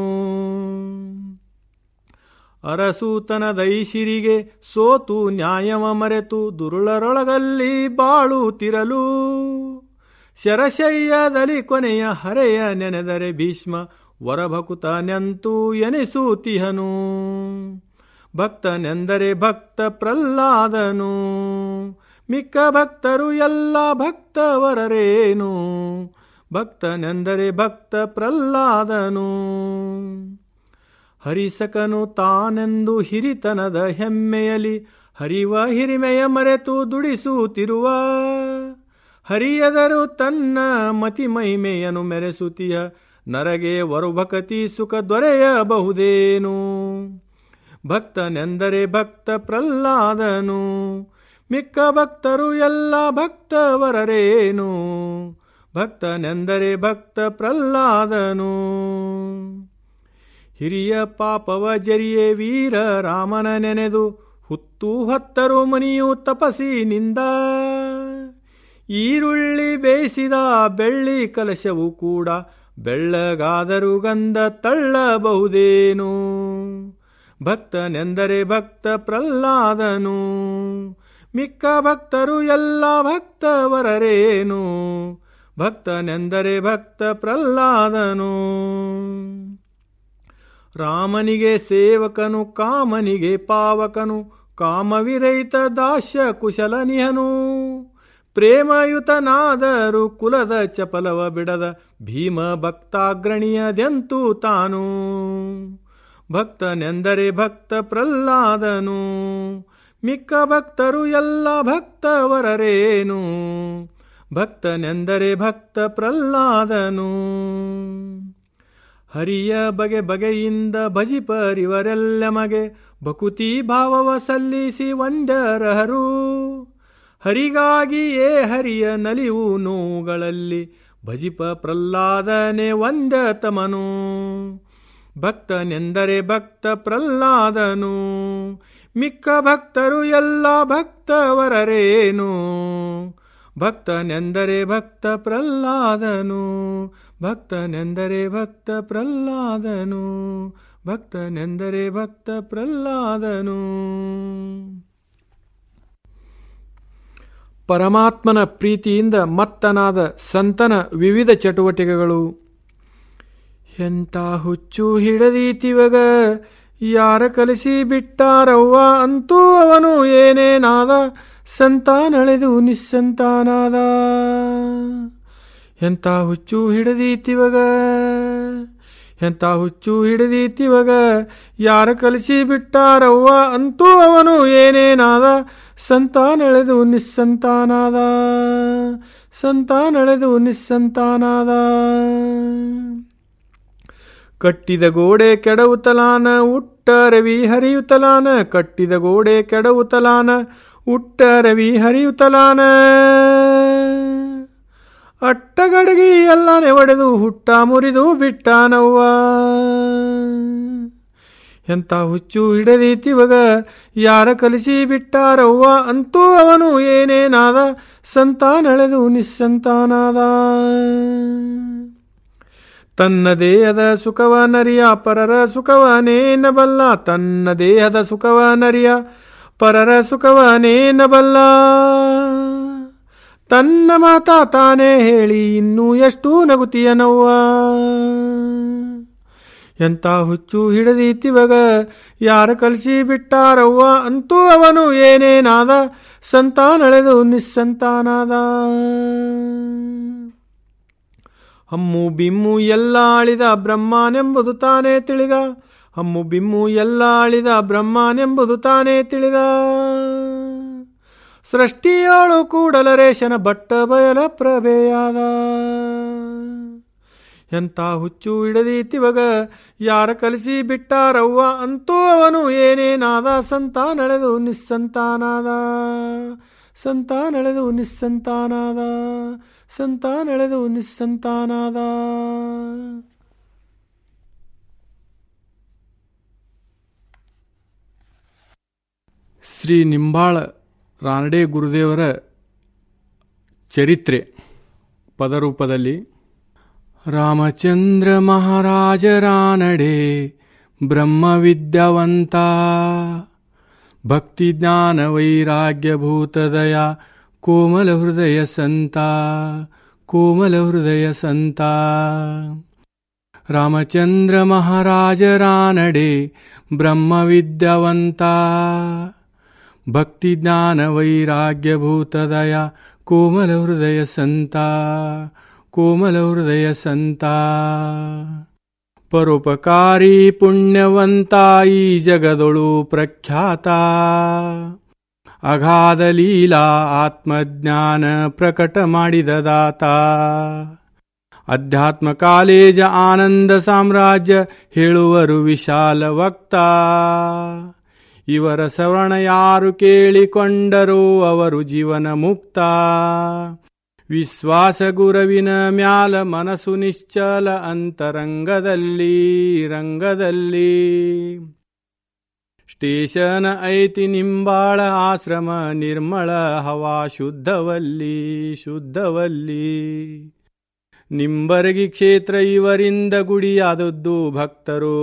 ಅರಸೂತನ ದೈಸಿರಿಗೆ ಸೋತು ನ್ಯಾಯವ ಮರೆತು ದುರುಳರೊಳಗಲ್ಲಿ ಬಾಳುತ್ತಿರಲು ಶರಶಯ್ಯದಲ್ಲಿ ಕೊನೆಯ ಹರೆಯ ನೆನೆದರೆ ಭೀಷ್ಮ ವರಭಕುತ ನೆಂತು ಎನಿಸುತಿಹನು ಭಕ್ತನೆಂದರೆ ಭಕ್ತ ಪ್ರಹ್ಲಾದನು ಮಿಕ್ಕ ಭಕ್ತರು ಎಲ್ಲ ಭಕ್ತವರರೇನು ಭಕ್ತನೆಂದರೆ ಭಕ್ತ ಪ್ರಹ್ಲಾದನು ಹರಿಸಕನು ತಾನೆಂದು ಹಿರಿತನದ ಹೆಮ್ಮೆಯಲಿ ಹರಿವ ಹಿರಿಮೆಯ ಮರೆತು ದುಡಿಸುತ್ತಿರುವ ಹರಿಯದರು ತನ್ನ ಮತಿ ಮಹಿಮೆಯನ್ನು ಮೆರೆಸುತ್ತೀಯ ನರಗೆ ವರುಭಕತಿ ಸುಖ ದೊರೆಯಬಹುದೇನು ಭಕ್ತನೆಂದರೆ ಭಕ್ತ ಪ್ರಹ್ಲಾದನು ಮಿಕ್ಕ ಭಕ್ತರು ಎಲ್ಲ ಭಕ್ತವರರೇನು ಭಕ್ತನೆಂದರೆ ಭಕ್ತ ಪ್ರಹ್ಲಾದನು ಹಿರಿಯ ಪಾಪವ ಜರಿಯೇ ವೀರ ರಾಮನ ನೆನೆದು ಹುತ್ತು ಹತ್ತರು ಮನಿಯು ತಪಸಿನಿಂದ ಈರುಳ್ಳಿ ಬೇಯಿಸಿದ ಬೆಳ್ಳಿ ಕಲಶವು ಕೂಡ ಬೆಳ್ಳಗಾದರೂ ಗಂಧ ತಳ್ಳಬಹುದೇನು ಭಕ್ತನೆಂದರೆ ಭಕ್ತ ಪ್ರಹ್ಲಾದನು ಮಿಕ್ಕ ಭಕ್ತರು ಎಲ್ಲ ಭಕ್ತವರರೇನು ಭಕ್ತನೆಂದರೆ ಭಕ್ತ ಪ್ರಹ್ಲಾದನು ರಾಮನಿಗೆ ಸೇವಕನು ಕಾಮನಿಗೆ ಪಾವಕನು ಕಾಮವಿರಹಿತ ದಾಸ್ಯ ಕುಶಲನಿಹನು ಪ್ರೇಮಯುತನಾದರೂ ಕುಲದ ಚಪಲವ ಬಿಡದ ಭೀಮ ಭಕ್ತಾಗ್ರಣಿಯದೆಂತೂ ತಾನು ಭಕ್ತನೆಂದರೆ ಭಕ್ತ ಪ್ರಹ್ಲಾದನು ಮಿಕ್ಕ ಭಕ್ತರು ಎಲ್ಲ ಭಕ್ತವರರೇನು ಭಕ್ತನೆಂದರೆ ಭಕ್ತ ಪ್ರಹ್ಲಾದನು ಹರಿಯ ಬಗೆ ಬಗೆಯಿಂದ ಭಜಿಪರಿವರೆಲ್ಲ ಮಗೆ ಬಕುತಿ ಭಾವವ ಸಲ್ಲಿಸಿ ವಂದರಹರು ಹರಿಗಾಗಿಯೇ ಹರಿಯ ನಲಿವು ನೋವುಗಳಲ್ಲಿ ಭಜಿಪ ಪ್ರಹ್ಲಾದನೆ ವಂದತಮನು ಭಕ್ತನೆಂದರೆ ಭಕ್ತ ಪ್ರಹ್ಲಾದನು ಮಿಕ್ಕ ಭಕ್ತರು ಎಲ್ಲ ಭಕ್ತವರರೇನು ಭಕ್ತನೆಂದರೆ ಭಕ್ತ ಪ್ರಹ್ಲಾದನು ಭಕ್ತನೆಂದರೆ ಭಕ್ತ ಪ್ರಹ್ಲಾದನು ಭಕ್ತನೆಂದರೆ ಭಕ್ತ ಪ್ರಹ್ಲಾದನು ಪರಮಾತ್ಮನ ಪ್ರೀತಿಯಿಂದ ಮತ್ತನಾದ ಸಂತನ ವಿವಿಧ ಚಟುವಟಿಕೆಗಳು ಎಂತ ಹುಚ್ಚು ಹಿಡದೀತಿವಗ ಯಾರ ಕಲಿಸಿ ಬಿಟ್ಟಾರವ್ವ ಅಂತೂ ಅವನು ಏನೇನಾದ ಸಂತಾನಳೆದು ನಿಸ್ಸಂತಾನಾದ ಎಂತ ಹುಚ್ಚು ಹಿಡದೀತಿವಗ ಎಂತ ಹುಚ್ಚು ಹಿಡದೀತಿವಗ ಯಾರ ಕಲಿಸಿ ಬಿಟ್ಟಾರವ್ವ ಅಂತೂ ಅವನು ಏನೇನಾದ ಸಂತಾನಳೆದು ನಿಸ್ಸಂತಾನಾದ ಸಂತಾನಳೆದು ನಿಸ್ಸಂತಾನಾದ ಕಟ್ಟಿದ ಗೋಡೆ ಕೆಡವುತಲಾನ ಉಟ್ಟ ರವಿ ಹರಿಯುತ್ತಲಾನ ಕಟ್ಟಿದ ಗೋಡೆ ಕೆಡವುತಲಾನ ಉಟ್ಟ ರವಿ ಹರಿಯುತ್ತಲಾನ ಅಟ್ಟಗಡಗಿ ಎಲ್ಲಾನೆ ಒಡೆದು ಹುಟ್ಟ ಮುರಿದು ಬಿಟ್ಟಾನವ್ವ ಎಂತ ಹುಚ್ಚು ಹಿಡದೀತಿವಗ ಯಾರ ಕಲಿಸಿ ಬಿಟ್ಟಾರವ್ವ ಅಂತೂ ಅವನು ಏನೇನಾದ ಸಂತಾನಳೆದು ನಿಸ್ಸಂತಾನಾದ ತನ್ನ ದೇಹದ ಸುಖವ ನರಿಯ ಪರರ ಸುಖವನೇನಬಲ್ಲ ತನ್ನ ದೇಹದ ಸುಖವ ನರಿಯ ಪರರ ಸುಖವನೇನಬಲ್ಲ ತನ್ನ ಮಾತ ತಾನೇ ಹೇಳಿ ಇನ್ನೂ ಎಷ್ಟು ನಗುತಿಯನವ್ವ ಎಂತ ಹುಚ್ಚು ಹಿಡದೀತಿವಗ ಯಾರ ಕಲಿಸಿ ಬಿಟ್ಟಾರವ್ವ ಅಂತೂ ಅವನು ಏನೇನಾದ ಸಂತಾನಳೆದು ನಿಸ್ಸಂತಾನಾದ ಹಮ್ಮು ಬಿಮ್ಮು ಎಲ್ಲ ಆಳಿದ ಬ್ರಹ್ಮನೆಂಬುದು ತಾನೇ ತಿಳಿದ ಹಮ್ಮು ಬಿಮ್ಮು ಎಲ್ಲ ಆಳಿದ ಬ್ರಹ್ಮನೆಂಬುದು ತಾನೇ ತಿಳಿದ ಸೃಷ್ಟಿಯೋಳು ಕೂಡಲರೇಶನ ಬಟ್ಟ ಬಯಲ ಪ್ರಭೆಯಾದ ಎಂತ ಹುಚ್ಚು ಹಿಡದೀತಿವಗ ಯಾರ ಕಲಿಸಿ ಬಿಟ್ಟಾರವ್ವ ಅಂತೂ ಅವನು ಏನೇನಾದ ಸಂತಾನಳೆದು ನಿಸ್ಸಂತಾನಾದ ಸಂತಾನಳೆದು ನಿಸ್ಸಂತಾನಾದ ಸಂತಾನಳೆದು ನಿಸ್ಸಂತಾನಾದ ಶ್ರೀ ನಿಂಬಾಳ ರಾನಡೆ ಗುರುದೇವರ ಚರಿತ್ರೆ ಪದರೂಪದಲ್ಲಿ ರಾಮಚಂದ್ರ ಮಹಾರಾಜ ರಾನಡೆ ಬ್ರಹ್ಮವಿದ್ಯಾವಂತ ಭಕ್ತಿ ಜ್ಞಾನ ವೈರಾಗ್ಯ ಭೂತದಯ ಕೋಮಲ ಹೃದಯ ಸಂತ ಕೋಮಲ ಹೃದಯ ಸಂತ ರಾಮಚಂದ್ರ ಮಹಾರಾಜರಾನಡೆ ಬ್ರಹ್ಮವಿದ್ಯಾವಂತ ಭಕ್ತಿ ಜ್ಞಾನ ವೈರಾಗ್ಯಭೂತದಯ ಕೋಮಲ ಹೃದಯ ಸಂತ ಕೋಮಲ ಹೃದಯ ಸಂತ ಪರೋಪಕಾರಿ ಪುಣ್ಯವಂತ ಈ ಜಗದೊಳು ಪ್ರಖ್ಯಾತ ಅಗಾಧ ಲೀಲಾ ಆತ್ಮಜ್ಞಾನ ಪ್ರಕಟ ಮಾಡಿದ ದಾತ ಅಧ್ಯಾತ್ಮ ಕಾಲೇಜ ಆನಂದ ಸಾಮ್ರಾಜ್ಯ ಹೇಳುವರು ವಿಶಾಲ ವಕ್ತ ಇವರ ಸವರ್ಣ ಯಾರು ಕೇಳಿಕೊಂಡರೋ ಅವರು ಜೀವನ ಮುಕ್ತ ವಿಶ್ವಾಸ ಗುರವಿನ ಮ್ಯಾಲ ಮನಸ್ಸು ನಿಶ್ಚಲ ಅಂತರಂಗದಲ್ಲಿ ರಂಗದಲ್ಲಿ ಸ್ಟೇಷನ್ ಐತಿ ನಿಂಬಾಳ ಆಶ್ರಮ ನಿರ್ಮಳ ಹವಾ ಶುದ್ಧವಲ್ಲಿ ಶುದ್ಧವಲ್ಲಿ ನಿಂಬರಗಿ ಕ್ಷೇತ್ರ ಇವರಿಂದ ಗುಡಿಯಾದದ್ದು ಭಕ್ತರು